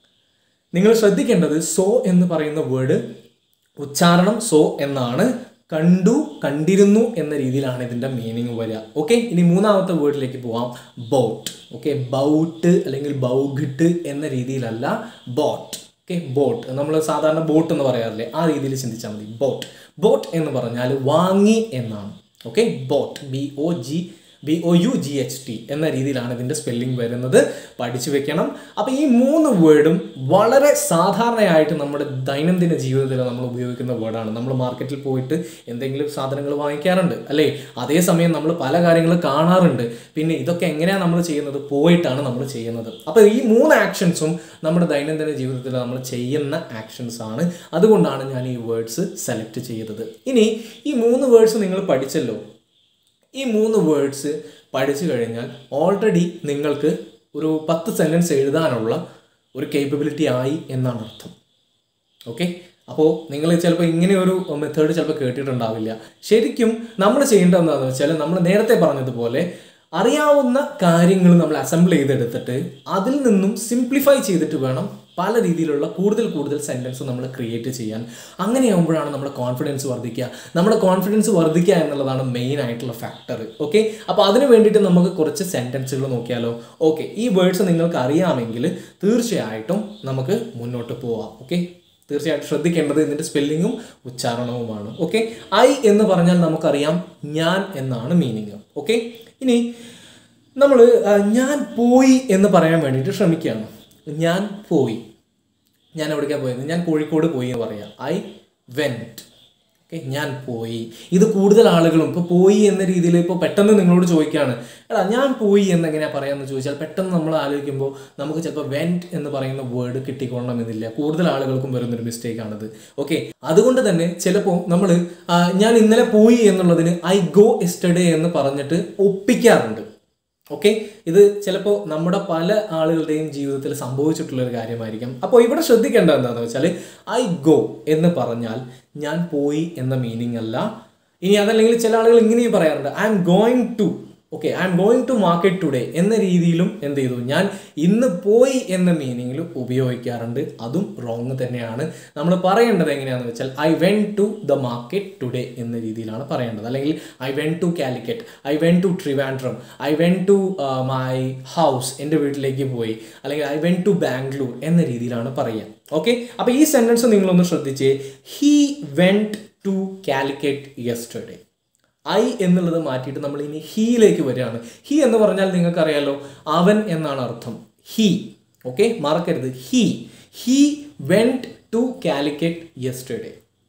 നിങ്ങൾ ശ്രദ്ധിക്കേണ്ടത് സോ എന്ന് പറയുന്ന വേർഡ് ഉച്ചാരണം സോ എന്നാണ് കണ്ടു കണ്ടിരുന്നു എന്ന രീതിയിലാണ് ഇതിൻ്റെ മീനിങ് വരിക ഓക്കെ ഇനി മൂന്നാമത്തെ വേർഡിലേക്ക് പോവാം ബോട്ട് ഓക്കെ ബൗട്ട് അല്ലെങ്കിൽ ബൗഗിട്ട് എന്ന രീതിയിലല്ല ബോട്ട് ഓക്കെ ബോട്ട് നമ്മൾ സാധാരണ ബോട്ട് എന്ന് പറയാറില്ലേ ആ രീതിയിൽ ചിന്തിച്ചാൽ മതി ബോട്ട് ബോട്ട് എന്ന് പറഞ്ഞാൽ വാങ്ങി എന്നാണ് okay bought B O G B O U G H T എന്ന രീതിയിലാണ് ഇതിൻ്റെ സ്പെല്ലിംഗ് വരുന്നത് പഠിച്ചു വെക്കണം അപ്പോൾ ഈ മൂന്ന് വേർഡും വളരെ സാധാരണയായിട്ട് നമ്മുടെ ദൈനംദിന ജീവിതത്തിൽ നമ്മൾ ഉപയോഗിക്കുന്ന വേർഡാണ് നമ്മൾ മാർക്കറ്റിൽ പോയിട്ട് എന്തെങ്കിലും സാധനങ്ങൾ വാങ്ങിക്കാറുണ്ട് അല്ലേ അതേസമയം നമ്മൾ പല കാര്യങ്ങളും കാണാറുണ്ട് പിന്നെ ഇതൊക്കെ എങ്ങനെയാണ് നമ്മൾ ചെയ്യുന്നത് പോയിട്ടാണ് നമ്മൾ ചെയ്യുന്നത് അപ്പോൾ ഈ മൂന്ന് ആക്ഷൻസും നമ്മുടെ ദൈനംദിന ജീവിതത്തിൽ നമ്മൾ ചെയ്യുന്ന ആക്ഷൻസ് ആണ് അതുകൊണ്ടാണ് ഞാൻ ഈ വേർഡ്സ് സെലക്ട് ചെയ്തത് ഇനി ഈ മൂന്ന് വേർഡ്സ് നിങ്ങൾ പഠിച്ചല്ലോ ഈ മൂന്ന് വേർഡ്സ് പഠിച്ചു കഴിഞ്ഞാൽ ഓൾറെഡി നിങ്ങൾക്ക് ഒരു പത്ത് സെൻറ്റൻസ് എഴുതാനുള്ള ഒരു കേപ്പബിലിറ്റി ആയി എന്നാണ് അർത്ഥം ഓക്കെ അപ്പോൾ നിങ്ങൾ ചിലപ്പോൾ ഇങ്ങനെ ഒരു മെത്തേഡ് ചിലപ്പോൾ കേട്ടിട്ടുണ്ടാവില്ല ശരിക്കും നമ്മൾ ചെയ്യേണ്ടത് എന്താണെന്ന് വെച്ചാൽ നമ്മൾ നേരത്തെ പറഞ്ഞതുപോലെ അറിയാവുന്ന കാര്യങ്ങൾ നമ്മൾ അസംബിൾ ചെയ്തെടുത്തിട്ട് അതിൽ നിന്നും സിംപ്ലിഫൈ ചെയ്തിട്ട് വേണം പല രീതിയിലുള്ള കൂടുതൽ കൂടുതൽ സെൻറ്റൻസ് നമ്മൾ ക്രിയേറ്റ് ചെയ്യാൻ അങ്ങനെയാകുമ്പോഴാണ് നമ്മുടെ കോൺഫിഡൻസ് വർദ്ധിക്കുക നമ്മുടെ കോൺഫിഡൻസ് വർദ്ധിക്കുക എന്നുള്ളതാണ് മെയിൻ ആയിട്ടുള്ള ഫാക്ടർ ഓക്കെ അപ്പോൾ അതിന് വേണ്ടിയിട്ട് നമുക്ക് കുറച്ച് സെൻറ്റൻസുകൾ നോക്കിയാലോ ഓക്കെ ഈ വേർഡ്സ് നിങ്ങൾക്ക് അറിയാമെങ്കിൽ തീർച്ചയായിട്ടും നമുക്ക് മുന്നോട്ട് പോവാം ഓക്കെ തീർച്ചയായിട്ടും ശ്രദ്ധിക്കേണ്ടത് ഇതിൻ്റെ സ്പെല്ലിങ്ങും ഉച്ചാരണവുമാണ് ഓക്കെ ഐ എന്ന് പറഞ്ഞാൽ നമുക്കറിയാം ഞാൻ എന്നാണ് മീനിങ് ഓക്കെ ഇനി നമ്മൾ ഞാൻ പോയി എന്ന് പറയാൻ വേണ്ടിയിട്ട് ശ്രമിക്കുകയാണ് ഞാൻ പോയി ഞാൻ എവിടേക്കാണ് പോയത് ഞാൻ കോഴിക്കോട് പോയി എന്ന് പറയാം ഐ വെൻറ്റ് ഓക്കെ ഞാൻ പോയി ഇത് കൂടുതൽ ആളുകളും ഇപ്പോൾ പോയി എന്ന രീതിയിൽ ഇപ്പോൾ പെട്ടെന്ന് നിങ്ങളോട് ചോദിക്കുകയാണ് എടാ ഞാൻ പോയി എന്ന് എങ്ങനെയാണ് പറയാമെന്ന് ചോദിച്ചാൽ പെട്ടെന്ന് നമ്മൾ ആലോചിക്കുമ്പോൾ നമുക്ക് ചിലപ്പോൾ വെൻറ്റ് എന്ന് പറയുന്ന വേർഡ് കിട്ടിക്കൊള്ളണമെന്നില്ല കൂടുതൽ ആളുകൾക്കും വരുന്നൊരു മിസ്റ്റേക്കാണിത് ഓക്കെ അതുകൊണ്ട് തന്നെ ചിലപ്പോൾ നമ്മൾ ഞാൻ ഇന്നലെ പോയി എന്നുള്ളതിന് ഐ ഗോ എസ്റ്റഡേ എന്ന് പറഞ്ഞിട്ട് ഒപ്പിക്കാറുണ്ട് ഓക്കെ ഇത് ചിലപ്പോൾ നമ്മുടെ പല ആളുകളുടെയും ജീവിതത്തിൽ സംഭവിച്ചിട്ടുള്ള ഒരു കാര്യമായിരിക്കും അപ്പോൾ ഇവിടെ ശ്രദ്ധിക്കേണ്ടത് എന്താണെന്ന് വെച്ചാൽ ഐ ഗോ എന്ന് പറഞ്ഞാൽ ഞാൻ പോയി എന്ന മീനിങ് അല്ല ഇനി അതല്ലെങ്കിൽ ചില ആളുകൾ ഇങ്ങനെയും പറയാറുണ്ട് I'm going to okay I'm going to market today എന്ന രീതിയിലും എന്ത് ചെയ്തു ഞാൻ ഇന്ന് പോയി എന്ന മീനിങ്ങിൽ ഉപയോഗിക്കാറുണ്ട് അതും റോങ് തന്നെയാണ് നമ്മൾ പറയേണ്ടത് എങ്ങനെയാണെന്ന് വെച്ചാൽ I went to the market today എന്ന രീതിയിലാണ് പറയേണ്ടത് അല്ലെങ്കിൽ I went to Calicut I went to Trivandrum I went to my house എൻ്റെ വീട്ടിലേക്ക് പോയി അല്ലെങ്കിൽ ഐ വെൻ ടു ബാംഗ്ലൂർ എന്ന രീതിയിലാണ് പറയുക ഓക്കെ അപ്പോൾ ഈ സെൻറ്റൻസ് നിങ്ങളൊന്ന് ശ്രദ്ധിച്ച് he went to Calicut yesterday I എന്നുള്ളത് മാറ്റിയിട്ട് നമ്മൾ ഇനി ഹീയിലേക്ക് വരികയാണ് ഹി എന്ന് പറഞ്ഞാൽ നിങ്ങൾക്കറിയാലോ അവൻ എന്നാണ് അർത്ഥം ഹി ഓക്കെ മറക്കരുത് he he went to Calicut yesterday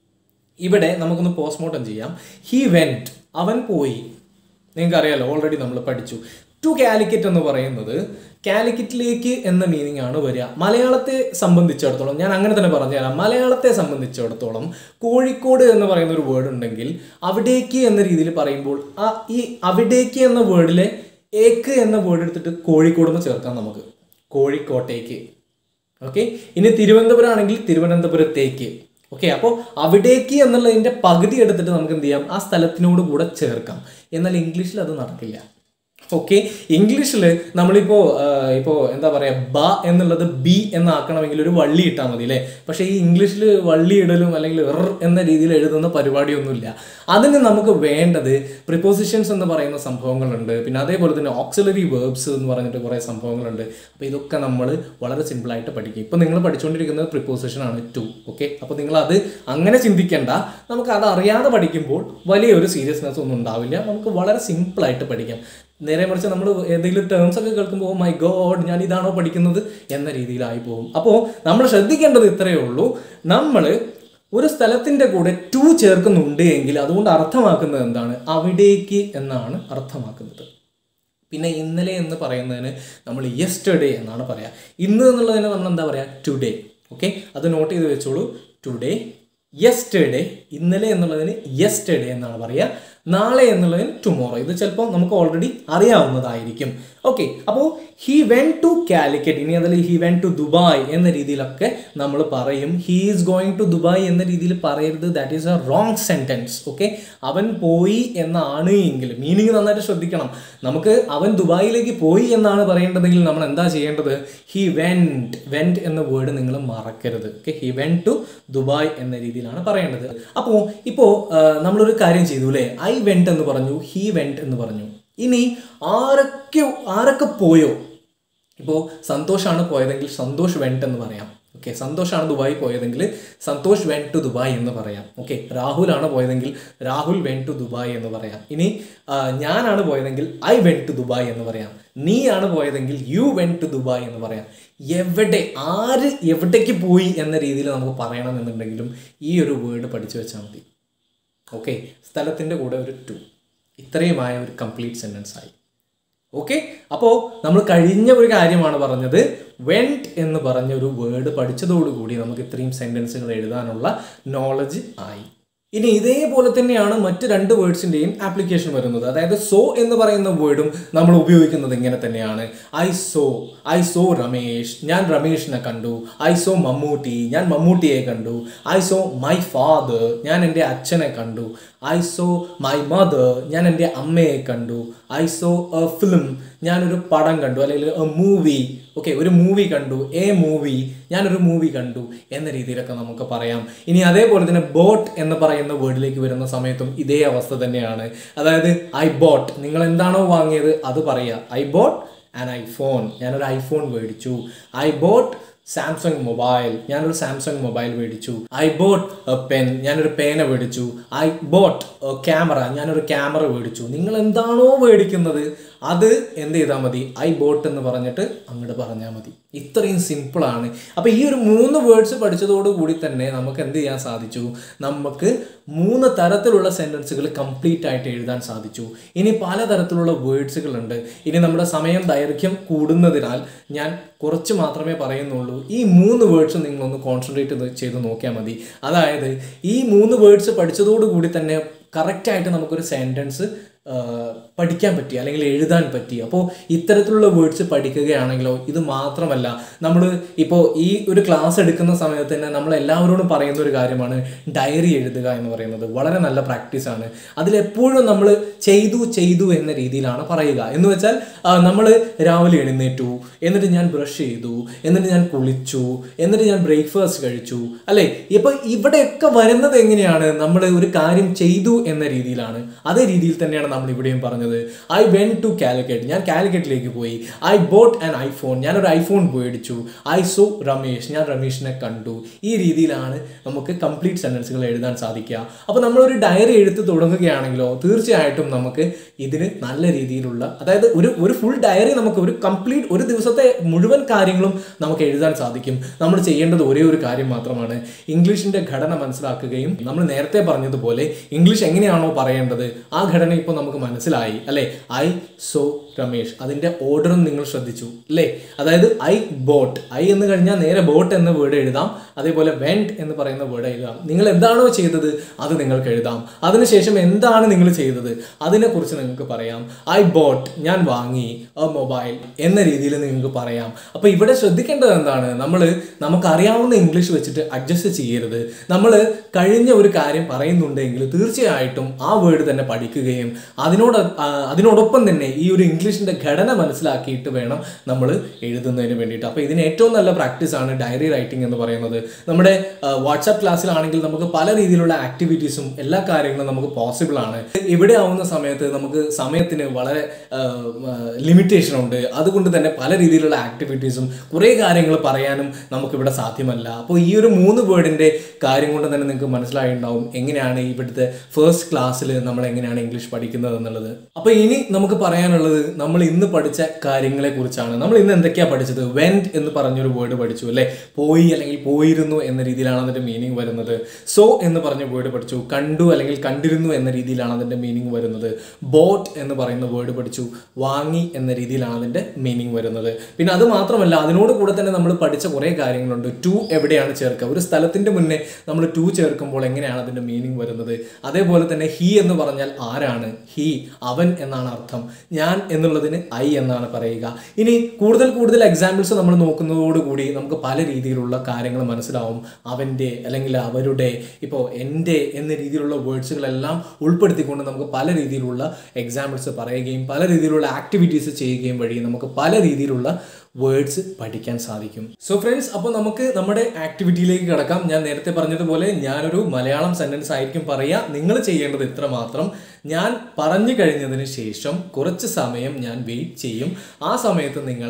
ഇവിടെ നമുക്കൊന്ന് പോസ്റ്റ്മോർട്ടം ചെയ്യാം ഹി വെൻറ്റ് അവൻ പോയി നിങ്ങൾക്കറിയാലോ ഓൾറെഡി നമ്മൾ പഠിച്ചു ടു കാലിക്കറ്റ് എന്ന് പറയുന്നത് കാലിക്കറ്റിലേക്ക് എന്ന മീനിങ് ആണ് വരിക മലയാളത്തെ സംബന്ധിച്ചിടത്തോളം ഞാൻ അങ്ങനെ തന്നെ പറഞ്ഞുതരാം മലയാളത്തെ സംബന്ധിച്ചിടത്തോളം കോഴിക്കോട് എന്ന് പറയുന്ന ഒരു വേർഡ് ഉണ്ടെങ്കിൽ അവിടേക്ക് എന്ന രീതിയിൽ പറയുമ്പോൾ ആ ഈ അവിടേക്ക് എന്ന വേർഡിലെ ഏക്ക് എന്ന വേർഡ് എടുത്തിട്ട് കോഴിക്കോട് എന്ന് ചേർക്കാം നമുക്ക് കോഴിക്കോട്ടേക്ക് ഓക്കെ ഇനി തിരുവനന്തപുരം ആണെങ്കിൽ തിരുവനന്തപുരത്തേക്ക് ഓക്കെ അപ്പോൾ അവിടേക്ക് എന്നുള്ളതിൻ്റെ പകുതി എടുത്തിട്ട് നമുക്ക് എന്ത് ചെയ്യാം ആ സ്ഥലത്തിനോട് കൂടെ ചേർക്കാം എന്നാൽ ഇംഗ്ലീഷിൽ അത് നടക്കില്ല ഓക്കെ ഇംഗ്ലീഷിൽ നമ്മളിപ്പോൾ ഇപ്പോൾ എന്താ പറയുക ബ എന്നുള്ളത് ബി എന്നാക്കണമെങ്കിൽ ഒരു വള്ളി ഇട്ടാൽ മതി അല്ലേ പക്ഷേ ഈ ഇംഗ്ലീഷിൽ വള്ളി ഇടലും അല്ലെങ്കിൽ എർ എന്ന രീതിയിൽ എഴുതുന്ന പരിപാടിയൊന്നുമില്ല അതിന് നമുക്ക് വേണ്ടത് പ്രിപ്പോസിഷൻസ് എന്ന് പറയുന്ന സംഭവങ്ങളുണ്ട് പിന്നെ അതേപോലെ തന്നെ ഓക്സിലറി വേർബ്സ് എന്ന് പറഞ്ഞിട്ട് കുറേ സംഭവങ്ങളുണ്ട് അപ്പോൾ ഇതൊക്കെ നമ്മൾ വളരെ സിമ്പിളായിട്ട് പഠിക്കും ഇപ്പോൾ നിങ്ങൾ പഠിച്ചുകൊണ്ടിരിക്കുന്നത് പ്രിപ്പോസിഷൻ ആണ് ടു ഓക്കെ അപ്പോൾ നിങ്ങൾ അത് അങ്ങനെ ചിന്തിക്കേണ്ട നമുക്ക് അത് അറിയാതെ പഠിക്കുമ്പോൾ വലിയൊരു സീരിയസ്നെസ് ഒന്നും ഉണ്ടാവില്ല നമുക്ക് വളരെ സിമ്പിളായിട്ട് പഠിക്കാം നേരെ മറിച്ച് നമ്മൾ എന്തെങ്കിലും ടേംസ് ഒക്കെ കേൾക്കുമ്പോൾ മൈ ഗോഡ് ഞാൻ ഇതാണോ പഠിക്കുന്നത് എന്ന രീതിയിലായി പോകും അപ്പോൾ നമ്മൾ ശ്രദ്ധിക്കേണ്ടത് ഇത്രയേ ഉള്ളൂ നമ്മൾ ഒരു സ്ഥലത്തിൻ്റെ കൂടെ ടു ചേർക്കുന്നുണ്ട് എങ്കിൽ അതുകൊണ്ട് അർത്ഥമാക്കുന്നത് എന്താണ് അവിടേക്ക് എന്നാണ് അർത്ഥമാക്കുന്നത് പിന്നെ ഇന്നലെ എന്ന് പറയുന്നതിന് നമ്മൾ യെസ്റ്റർഡേ എന്നാണ് പറയുക ഇന്ന് എന്നുള്ളതിന് നമ്മൾ എന്താ പറയുക ടുഡേ ഓക്കെ അത് നോട്ട് ചെയ്ത് വെച്ചോളൂ ടുഡേ യെസ്റ്റർഡേ ഇന്നലെ എന്നുള്ളതിന് യെസ്റ്റർഡേ എന്നാണ് പറയുക നാളെ എന്നുള്ളതിന് ടുമോറോ ഇത് ചിലപ്പോൾ നമുക്ക് ഓൾറെഡി അറിയാവുന്നതായിരിക്കും ഓക്കെ അപ്പോൾ ഹി വെൻ ടു കാലിക്കറ്റ് ഇനി അതിൽ ഹി വെൻ ടു ദുബായ് എന്ന രീതിയിലൊക്കെ നമ്മൾ പറയും he is going to Dubai എന്ന രീതിയിൽ പറയരുത് that is a wrong sentence okay അവൻ പോയി എന്നാണ് എങ്കിൽ മീനിങ് നന്നായിട്ട് ശ്രദ്ധിക്കണം നമുക്ക് അവൻ ദുബായിലേക്ക് പോയി എന്നാണ് പറയേണ്ടതെങ്കിൽ നമ്മൾ എന്താ ചെയ്യേണ്ടത് ഹി വെൻറ്റ് വെൻറ്റ് എന്ന വേർഡ് നിങ്ങൾ മറക്കരുത് okay he went to Dubai എന്ന രീതിയിലാണ് പറയേണ്ടത് അപ്പോൾ ഇപ്പോൾ നമ്മളൊരു കാര്യം ചെയ്തു അല്ലേ ഐ വെൻറ്റ് എന്ന് പറഞ്ഞു ഹി വെൻറ്റ് എന്ന് പറഞ്ഞു ഇനി ആരൊക്കെ ആരൊക്കെ പോയോ ഇപ്പോൾ സന്തോഷാണ് പോയതെങ്കിൽ സന്തോഷ് വെൻറ്റ് എന്ന് പറയാം ഓക്കെ സന്തോഷാണ് ദുബായി പോയതെങ്കിൽ സന്തോഷ് വെൻ ടു ദുബായ് എന്ന് പറയാം ഓക്കെ രാഹുലാണ് പോയതെങ്കിൽ രാഹുൽ വെൻ ടു ദുബായ് എന്ന് പറയാം ഇനി ആ, ഞാനാണ് പോയതെങ്കിൽ ഐ വെൻ ടു ദുബായ് എന്ന് പറയാം നീയാണ് പോയതെങ്കിൽ യു വെൻ ടു ദുബായ് എന്ന് പറയാം എവിടെ ആര് എവിടേക്ക് പോയി എന്ന രീതിയിൽ നമുക്ക് പറയണമെന്നുണ്ടെങ്കിലും ഈ ഒരു വേർഡ് പഠിച്ചു വെച്ചാൽ മതി ഓക്കെ സ്ഥലത്തിൻ്റെ കൂടെ ഒരു ടു ഇത്രയുമായ ഒരു കംപ്ലീറ്റ് സെൻറ്റൻസ് ആയി ഓക്കെ അപ്പോൾ നമ്മൾ കഴിഞ്ഞ ഒരു കാര്യമാണ് പറഞ്ഞത് വെൻറ്റ് എന്ന് പറഞ്ഞ ഒരു വേർഡ് പഠിച്ചതോടുകൂടി നമുക്ക് ഇത്രയും സെൻറ്റൻസുകൾ എഴുതാനുള്ള നോളജ് ആയി ഇനി ഇതേപോലെ തന്നെയാണ് മറ്റ് രണ്ട് വേർഡ്സിൻ്റെയും ആപ്ലിക്കേഷൻ വരുന്നത് അതായത് സോ എന്ന് പറയുന്ന വേർഡും നമ്മൾ ഉപയോഗിക്കുന്നത് ഇങ്ങനെ തന്നെയാണ് I saw I saw Ramesh ഞാൻ രമേഷിനെ കണ്ടു ഐ സോ മമ്മൂട്ടി ഞാൻ മമ്മൂട്ടിയെ കണ്ടു ഐ സോ മൈ ഫാദർ ഞാൻ എൻ്റെ അച്ഛനെ കണ്ടു ഐ സോ മൈ മദർ ഞാൻ എൻ്റെ അമ്മയെ കണ്ടു ഐ സോ എ ഫിലിം ഞാനൊരു പടം കണ്ടു അല്ലെങ്കിൽ എ മൂവി ഓക്കെ ഒരു മൂവി കണ്ടു എ മൂവി ഞാനൊരു മൂവി കണ്ടു എന്ന രീതിയിലൊക്കെ നമുക്ക് പറയാം ഇനി അതേപോലെ തന്നെ ബോട്ട് എന്ന് പറയുന്ന വേർഡിലേക്ക് വരുന്ന സമയത്തും ഇതേ അവസ്ഥ തന്നെയാണ് അതായത് ഐ ബോട്ട് നിങ്ങൾ എന്താണോ വാങ്ങിയത് അത് പറയുക ഐ ബോട്ട് ആൻ ഐഫോൺ ഞാനൊരു ഐഫോൺ മേടിച്ചു ഐ ബോട്ട് സാംസങ് മൊബൈൽ ഞാനൊരു സാംസങ് മൊബൈൽ മേടിച്ചു ഐ ബോട്ട് പെൻ ഞാനൊരു പേന മേടിച്ചു ഐ ബോട്ട് ക്യാമറ ഞാനൊരു ക്യാമറ മേടിച്ചു നിങ്ങൾ എന്താണോ മേടിക്കുന്നത് അത് എന്ത് ചെയ്താൽ മതി ഐ ബോട്ട് എന്ന് പറഞ്ഞിട്ട് അങ്ങോട്ട് പറഞ്ഞാൽ മതി ഇത്രയും സിമ്പിളാണ് അപ്പോൾ ഈ ഒരു മൂന്ന് വേർഡ്സ് പഠിച്ചതോടുകൂടി തന്നെ നമുക്ക് എന്ത് ചെയ്യാൻ സാധിച്ചു നമുക്ക് മൂന്ന് തരത്തിലുള്ള സെൻറ്റൻസുകൾ കംപ്ലീറ്റ് ആയിട്ട് എഴുതാൻ സാധിച്ചു ഇനി പലതരത്തിലുള്ള വേർഡ്സുകളുണ്ട് ഇനി നമ്മുടെ സമയം ദൈർഘ്യം കൂടുന്നതിനാൽ ഞാൻ കുറച്ച് മാത്രമേ പറയുന്നുള്ളൂ ഈ മൂന്ന് വേർഡ്സ് നിങ്ങളൊന്ന് കോൺസെൻട്രേറ്റ് ചെയ്ത് നോക്കിയാൽ മതി അതായത് ഈ മൂന്ന് വേർഡ്സ് പഠിച്ചതോടുകൂടി തന്നെ കറക്റ്റായിട്ട് നമുക്കൊരു സെൻറ്റൻസ് പഠിക്കാൻ പറ്റി അല്ലെങ്കിൽ എഴുതാൻ പറ്റി അപ്പോൾ ഇത്തരത്തിലുള്ള വേർഡ്സ് പഠിക്കുകയാണെങ്കിലോ ഇത് മാത്രമല്ല നമ്മൾ ഇപ്പോൾ ഈ ഒരു ക്ലാസ് എടുക്കുന്ന സമയത്ത് തന്നെ നമ്മൾ എല്ലാവരോടും പറയുന്ന ഒരു കാര്യമാണ് ഡയറി എഴുതുക എന്ന് പറയുന്നത് വളരെ നല്ല പ്രാക്ടീസാണ് അതിലെപ്പോഴും നമ്മൾ ചെയ്തു ചെയ്തു എന്ന രീതിയിലാണ് പറയുക എന്ന് വെച്ചാൽ നമ്മൾ രാവിലെ എഴുന്നേറ്റു എന്നിട്ട് ഞാൻ ബ്രഷ് ചെയ്തു എന്നിട്ട് ഞാൻ കുളിച്ചു എന്നിട്ട് ഞാൻ ബ്രേക്ക്ഫാസ്റ്റ് കഴിച്ചു അല്ലേ ഇപ്പൊ ഇവിടെയൊക്കെ വരുന്നത് എങ്ങനെയാണ് നമ്മൾ ഒരു കാര്യം ചെയ്തു എന്ന രീതിയിലാണ് അതേ രീതിയിൽ തന്നെയാണ് നമ്മൾ ഇവിടെയും പറഞ്ഞത് ഐ വെൻ ടു കാലിക്കറ്റ് ഞാൻ കാലിക്കറ്റിലേക്ക് പോയി ഐ ബോട്ട് ആൻ ഐഫോൺ ഞാനൊരു ഐഫോൺ മേടിച്ചു ഐ സോ രമേഷ് ഞാൻ രമേഷിനെ കണ്ടു ഈ രീതിയിലാണ് നമുക്ക് കംപ്ലീറ്റ് സെൻറ്റൻസുകൾ എഴുതാൻ സാധിക്കുക അപ്പോൾ നമ്മളൊരു ഡയറി എഴുത്ത് തുടങ്ങുകയാണെങ്കിലോ തീർച്ചയായിട്ടും നമുക്ക് ഇതിന് നല്ല രീതിയിലുള്ള അതായത് ഒരു ഒരു ഫുൾ ഡയറി നമുക്ക് ഒരു കംപ്ലീറ്റ് ഒരു ദിവസത്തെ മുഴുവൻ കാര്യങ്ങളും നമുക്ക് എഴുതാൻ സാധിക്കും നമ്മൾ ചെയ്യേണ്ടത് ഒരേ ഒരു കാര്യം മാത്രമാണ് ഇംഗ്ലീഷിന്റെ ഘടന മനസ്സിലാക്കുകയും നമ്മൾ നേരത്തെ പറഞ്ഞതുപോലെ ഇംഗ്ലീഷ് എങ്ങനെയാണോ പറയേണ്ടത് ആ ഘടന ഇപ്പോൾ നമുക്ക് മനസ്സിലായി അല്ലേ ഐ സോ രമേഷ് അതിന്റെ ഓർഡറും നിങ്ങൾ ശ്രദ്ധിച്ചു അല്ലേ അതായത് ഐ ബോട്ട് ഐ എന്ന് കഴിഞ്ഞാൽ നേരെ ബോട്ട് എന്ന വേർഡ് എഴുതാം അതേപോലെ വെൻറ്റ് എന്ന് പറയുന്ന വേർഡ് എഴുതാം നിങ്ങൾ എന്താണോ ചെയ്തത് അത് നിങ്ങൾക്ക് എഴുതാം അതിനുശേഷം എന്താണ് നിങ്ങൾ ചെയ്തത് അതിനെക്കുറിച്ച് നിങ്ങൾക്ക് പറയാം ഐ ബോട്ട് ഞാൻ വാങ്ങി എ മൊബൈൽ എന്ന രീതിയിൽ നിങ്ങൾക്ക് പറയാം അപ്പോൾ ഇവിടെ ശ്രദ്ധിക്കേണ്ടത് എന്താണ് നമ്മൾ നമുക്കറിയാവുന്ന ഇംഗ്ലീഷ് വെച്ചിട്ട് അഡ്ജസ്റ്റ് ചെയ്യരുത് നമ്മൾ കഴിഞ്ഞ ഒരു കാര്യം പറയുന്നുണ്ടെങ്കിൽ തീർച്ചയായിട്ടും ആ വേർഡ് തന്നെ പഠിക്കുകയും അതിനോട് ആ, അതിനോടൊപ്പം തന്നെ ഈ ഒരു ഇംഗ്ലീഷിന്റെ ഘടന മനസ്സിലാക്കിയിട്ട് വേണം നമ്മൾ എഴുതുന്നതിന് വേണ്ടിയിട്ട് അപ്പോൾ ഇതിന് ഏറ്റവും നല്ല പ്രാക്ടീസാണ് ഡയറി റൈറ്റിംഗ് എന്ന് പറയുന്നത് നമ്മുടെ വാട്സാപ്പ് ക്ലാസ്സിലാണെങ്കിൽ നമുക്ക് പല രീതിയിലുള്ള ആക്ടിവിറ്റീസും എല്ലാ കാര്യങ്ങളും നമുക്ക് പോസിബിൾ ആണ് ഇവിടെ ആവുന്ന സമയത്ത് നമുക്ക് സമയത്തിന് വളരെ ലിമിറ്റേഷൻ ഉണ്ട് അതുകൊണ്ട് തന്നെ പല രീതിയിലുള്ള ആക്ടിവിറ്റീസും കുറേ കാര്യങ്ങൾ പറയാനും നമുക്കിവിടെ സാധ്യമല്ല അപ്പോൾ ഈ ഒരു മൂന്ന് വേർഡിൻ്റെ കാര്യം കൊണ്ട് തന്നെ നിങ്ങൾക്ക് മനസ്സിലായിട്ടുണ്ടാവും എങ്ങനെയാണ് ഇവിടുത്തെ ഫസ്റ്റ് ക്ലാസ്സിൽ നമ്മൾ എങ്ങനെയാണ് ഇംഗ്ലീഷ് പഠിക്കുന്നത് എന്നുള്ളത് അപ്പോൾ ഇനി നമുക്ക് പറയാനുള്ളത് നമ്മൾ ഇന്ന് പഠിച്ച കാര്യങ്ങളെ കുറിച്ചാണ് നമ്മൾ ഇന്ന് എന്തൊക്കെയാണ് പഠിച്ചത് വെൻറ്റ് എന്ന് പറഞ്ഞൊരു വേർഡ് പഠിച്ചു അല്ലേ പോയി അല്ലെങ്കിൽ പോയിരുന്നു എന്ന രീതിയിലാണ് അതിൻ്റെ മീനിങ് വരുന്നത് സോ എന്ന് പറഞ്ഞ വേർഡ് പഠിച്ചു കണ്ടു അല്ലെങ്കിൽ കണ്ടിരുന്നു എന്ന രീതിയിലാണ് അതിൻ്റെ മീനിങ് വരുന്നത് ബോട്ട് എന്ന് പറയുന്ന വേർഡ് പഠിച്ചു വാങ്ങി എന്ന രീതിയിലാണ് അതിൻ്റെ മീനിങ് വരുന്നത് പിന്നെ അത് മാത്രമല്ല അതിനോട് കൂടെ തന്നെ നമ്മൾ പഠിച്ച കുറേ കാര്യങ്ങളുണ്ട് ടു എവിടെയാണ് ചേർക്കുക ഒരു സ്ഥലത്തിൻ്റെ മുന്നേ നമ്മൾ ടു ചേർക്കുമ്പോൾ എങ്ങനെയാണ് അതിൻ്റെ മീനിങ് വരുന്നത് അതേപോലെ തന്നെ ഹി എന്ന് പറഞ്ഞാൽ ആരാണ് ഹി അവൻ എന്നാണ് അർത്ഥം ഞാൻ എന്നുള്ളതിന് ഐ എന്നാണ് പറയുക ഇനി കൂടുതൽ കൂടുതൽ എക്സാമ്പിൾസ് നമ്മൾ നോക്കുന്നതോടുകൂടി നമുക്ക് പല രീതിയിലുള്ള കാര്യങ്ങൾ മനസ്സിലാവും അവൻ്റെ അല്ലെങ്കിൽ അവരുടെ ഇപ്പോൾ എൻ്റെ എന്ന രീതിയിലുള്ള വേർഡ്സുകളെല്ലാം ഉൾപ്പെടുത്തിക്കൊണ്ട് നമുക്ക് പല രീതിയിലുള്ള എക്സാമ്പിൾസ് പറയുകയും പല രീതിയിലുള്ള ആക്ടിവിറ്റീസ് ചെയ്യുകയും വഴി നമുക്ക് പല രീതിയിലുള്ള വേർഡ്സ് പഠിക്കാൻ സാധിക്കും സോ ഫ്രണ്ട്സ് അപ്പോൾ നമുക്ക് നമ്മുടെ ആക്ടിവിറ്റിയിലേക്ക് കിടക്കാം ഞാൻ നേരത്തെ പറഞ്ഞതുപോലെ ഞാനൊരു മലയാളം സെൻറ്റൻസ് ആയിരിക്കും പറയുക നിങ്ങൾ ചെയ്യേണ്ടത് ഇത്ര മാത്രം ഞാൻ പറഞ്ഞു കഴിഞ്ഞതിന് ശേഷം കുറച്ച് സമയം ഞാൻ വെയിറ്റ് ചെയ്യും ആ സമയത്ത് നിങ്ങൾ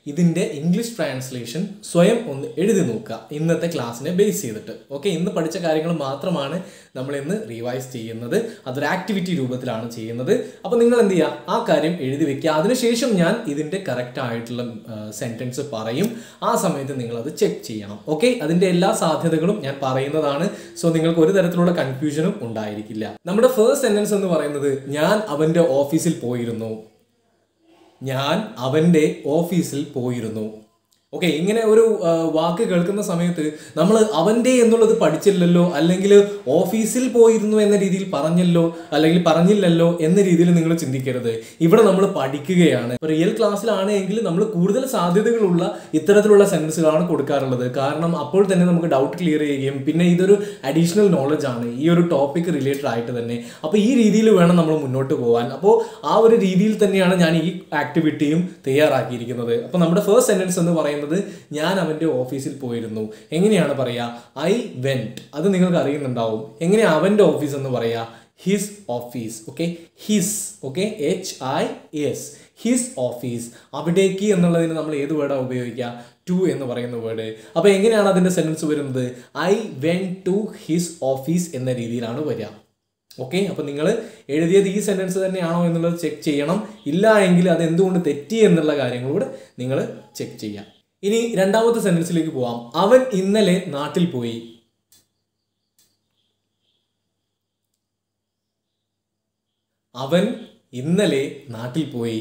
ഇതിൻ്റെ ഇംഗ്ലീഷ് ട്രാൻസ്ലേഷൻ സ്വയം ഒന്ന് എഴുതി നോക്കുക ഇന്നത്തെ ക്ലാസ്സിനെ ബേസ് ചെയ്തിട്ട് ഓക്കെ ഇന്ന് പഠിച്ച കാര്യങ്ങൾ മാത്രമാണ് നമ്മൾ ഇന്ന് റിവൈസ് ചെയ്യുന്നത് അതൊരു ആക്ടിവിറ്റി രൂപത്തിലാണ് ചെയ്യുന്നത് അപ്പോൾ നിങ്ങൾ എന്ത് ചെയ്യുക ആ കാര്യം എഴുതി വെക്കുക അതിനുശേഷം ഞാൻ ഇതിൻ്റെ കറക്റ്റ് ആയിട്ടുള്ള സെൻറ്റൻസ് പറയും ആ സമയത്ത് നിങ്ങൾ അത് ചെക്ക് ചെയ്യണം ഓക്കെ അതിൻ്റെ എല്ലാ സാധ്യതകളും ഞാൻ പറയുന്നതാണ് സോ നിങ്ങൾക്ക് ഒരു തരത്തിലുള്ള കൺഫ്യൂഷനും ഉണ്ടായിരിക്കില്ല നമ്മുടെ ഫേസ്റ്റ് സെൻറ്റൻസ് എന്ന് പറയുന്നത് ഞാൻ അവൻ്റെ ഓഫീസിൽ പോയിരുന്നു ഞാൻ അവൻ്റെ ഓഫീസിൽ പോയിരുന്നു ഓക്കെ ഇങ്ങനെ ഒരു ആ, വാക്ക് കേൾക്കുന്ന സമയത്ത് നമ്മൾ അവൻ്റെ എന്നുള്ളത് പഠിച്ചില്ലല്ലോ അല്ലെങ്കിൽ ഓഫീസിൽ പോയിരുന്നു എന്ന രീതിയിൽ പറഞ്ഞല്ലോ അല്ലെങ്കിൽ പറഞ്ഞില്ലല്ലോ എന്ന രീതിയിൽ നിങ്ങൾ ചിന്തിക്കരുത് ഇവിടെ നമ്മൾ പഠിക്കുകയാണ് റിയൽ ക്ലാസ്സിലാണ് എങ്കിൽ നമ്മൾ കൂടുതൽ സാധ്യതകളുള്ള ഇത്തരത്തിലുള്ള സെൻറ്റൻസുകളാണ് കൊടുക്കാറുള്ളത് കാരണം അപ്പോൾ തന്നെ നമുക്ക് ഡൗട്ട് ക്ലിയർ ചെയ്യുകയും പിന്നെ ഇതൊരു അഡീഷണൽ നോളജ് ആണ് ഈ ഒരു ടോപ്പിക് റിലേറ്റഡ് ആയിട്ട് തന്നെ അപ്പോൾ ഈ രീതിയിൽ വേണം നമ്മൾ മുന്നോട്ട് പോകാൻ അപ്പോൾ ആ ഒരു രീതിയിൽ തന്നെയാണ് ഞാൻ ഈ ആക്ടിവിറ്റിയും തയ്യാറാക്കിയിരിക്കുന്നത് അപ്പോൾ നമ്മുടെ ഫസ്റ്റ് സെൻറ്റൻസ് എന്ന് പറയുന്നത് ഞാൻ അവൻ്റെ ഓഫീസിൽ പോയിരുന്നു എങ്ങനെയാണ് പറയുക ഐ വെൻറ്റ് അത് നിങ്ങൾക്ക് അറിയുന്നുണ്ടാവും എങ്ങനെയാ അവൻ്റെ ഓഫീസ് എന്ന് പറയുക his office okay his okay H I S his office അവിടേക്ക് എന്നുള്ളതിന് നമ്മൾ ഏത് വേർഡാണ് ഉപയോഗിക്കുക ടു എന്ന് പറയുന്ന വേർഡ് അപ്പോൾ എങ്ങനെയാണ് അതിൻ്റെ സെൻറ്റൻസ് വരുന്നത് I went to his office എന്ന രീതിയിലാണ് വരിക ഓക്കെ അപ്പോൾ നിങ്ങൾ എഴുതിയത് ഈ സെൻറ്റൻസ് തന്നെയാണോ എന്നുള്ളത് ചെക്ക് ചെയ്യണം ഇല്ല എങ്കിൽ അത് എന്തുകൊണ്ട് തെറ്റി എന്നുള്ള കാര്യങ്ങളൂടെ നിങ്ങൾ ചെക്ക് ചെയ്യാം ഇനി രണ്ടാമത്തെ സെൻറ്റൻസിലേക്ക് പോവാം അവൻ ഇന്നലെ നാട്ടിൽ പോയി അവൻ ഇന്നലെ നാട്ടിൽ പോയി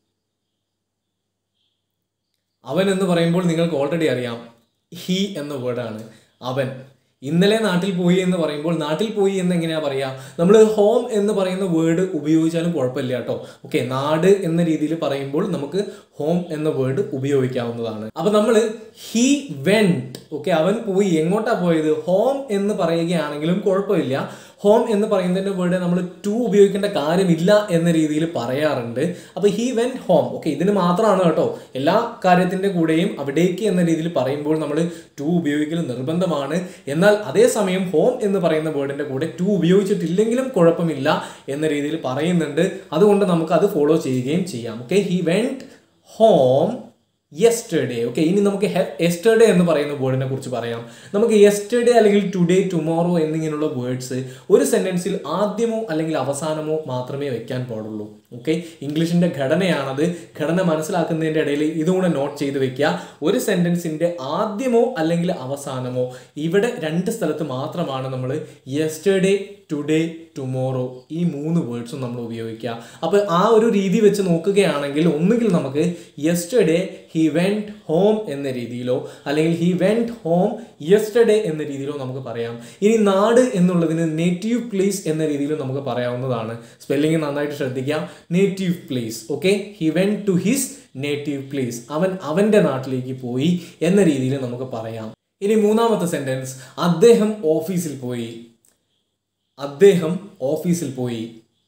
അവൻ എന്ന് പറയുമ്പോൾ നിങ്ങൾക്ക് ഓൾറെഡി അറിയാം ഹി എന്ന വേർഡാണ് അവൻ ഇന്നലെ നാട്ടിൽ പോയി എന്ന് പറയുമ്പോൾ നാട്ടിൽ പോയി എന്ന് എങ്ങനെയാ പറയാ നമ്മൾ ഹോം എന്ന് പറയുന്ന വേർഡ് ഉപയോഗിച്ചാലും കുഴപ്പമില്ല കേട്ടോ ഓക്കെ നാട് എന്ന രീതിയിൽ പറയുമ്പോൾ നമുക്ക് ഹോം എന്ന വേർഡ് ഉപയോഗിക്കാവുന്നതാണ് അപ്പൊ നമ്മൾ ഹി വെന്റ് ഓക്കെ അവൻ പോയി എങ്ങോട്ടാ പോയത് ഹോം എന്ന് പറയുകയാണെങ്കിലും കുഴപ്പമില്ല ഹോം എന്ന് പറയുന്നതിന്റെ വേർഡ് നമ്മൾ ടു ഉപയോഗിക്കേണ്ട കാര്യമില്ല എന്ന രീതിയിൽ പറയാറുണ്ട് അപ്പോൾ ഹി വെൻ ഹോം ഓക്കെ ഇതിന് മാത്രമാണ് കേട്ടോ എല്ലാ കാര്യത്തിന്റെ കൂടെയും അവിടേക്ക് എന്ന രീതിയിൽ പറയുമ്പോൾ നമ്മൾ ടു ഉപയോഗിക്കൽ നിർബന്ധമാണ് എന്നാൽ അതേസമയം ഹോം എന്ന് പറയുന്ന വേർഡിന്റെ കൂടെ ടു ഉപയോഗിച്ചിട്ടില്ലെങ്കിലും കുഴപ്പമില്ല എന്ന രീതിയിൽ പറയുന്നുണ്ട് അതുകൊണ്ട് നമുക്ക് അത് ഫോളോ ചെയ്യുകയും ചെയ്യാം okay he went home yesterday okay ഇനി നമുക്ക് യെസ്റ്റർഡേ എന്ന് പറയുന്ന വേർഡിനെ കുറിച്ച് പറയാം നമുക്ക് യെസ്റ്റർഡേ അല്ലെങ്കിൽ ടുഡേ ടുമോറോ എന്നിങ്ങനെയുള്ള വേർഡ്സ് ഒരു സെന്റൻസിൽ ആദ്യമോ അല്ലെങ്കിൽ അവസാനമോ മാത്രമേ വെക്കാൻ പാടുള്ളൂ ഓക്കെ ഇംഗ്ലീഷിന്റെ ഘടനയാണത് ഘടന മനസ്സിലാക്കുന്നതിൻ്റെ ഇടയിൽ ഇതുകൂടെ നോട്ട് ചെയ്ത് വെക്കുക ഒരു സെന്റൻസിന്റെ ആദ്യമോ അല്ലെങ്കിൽ അവസാനമോ ഇവിടെ രണ്ട് സ്ഥലത്ത് മാത്രമാണ് നമ്മൾ യെസ്റ്റർഡേ ടുഡേ ടുമോറോ ഈ മൂന്ന് വേർഡ്സും നമ്മൾ ഉപയോഗിക്കുക അപ്പോൾ ആ ഒരു രീതി വെച്ച് നോക്കുകയാണെങ്കിൽ ഒന്നുകിൽ നമുക്ക് യെസ്റ്റർഡേ ഹി വെൻറ്റ് ഹോം എന്ന രീതിയിലോ അല്ലെങ്കിൽ ഹി വെൻറ്റ് ഹോം യെസ്റ്റർഡേ എന്ന രീതിയിലോ നമുക്ക് പറയാം ഇനി നാട് എന്നുള്ളതിന് നേറ്റീവ് പ്ലേസ് എന്ന രീതിയിലും നമുക്ക് പറയാവുന്നതാണ് സ്പെല്ലിംഗ് നന്നായിട്ട് ശ്രദ്ധിക്കാം native place okay he went to his native place അവൻ അവൻ്റെ നാട്ടിലേക്ക് പോയി എന്ന രീതിയിൽ നമുക്ക് പറയാം ഇനി മൂന്നാമത്തെ സെന്റൻസ് അദ്ദേഹം ഓഫീസിൽ പോയി അദ്ദേഹം ഓഫീസിൽ പോയി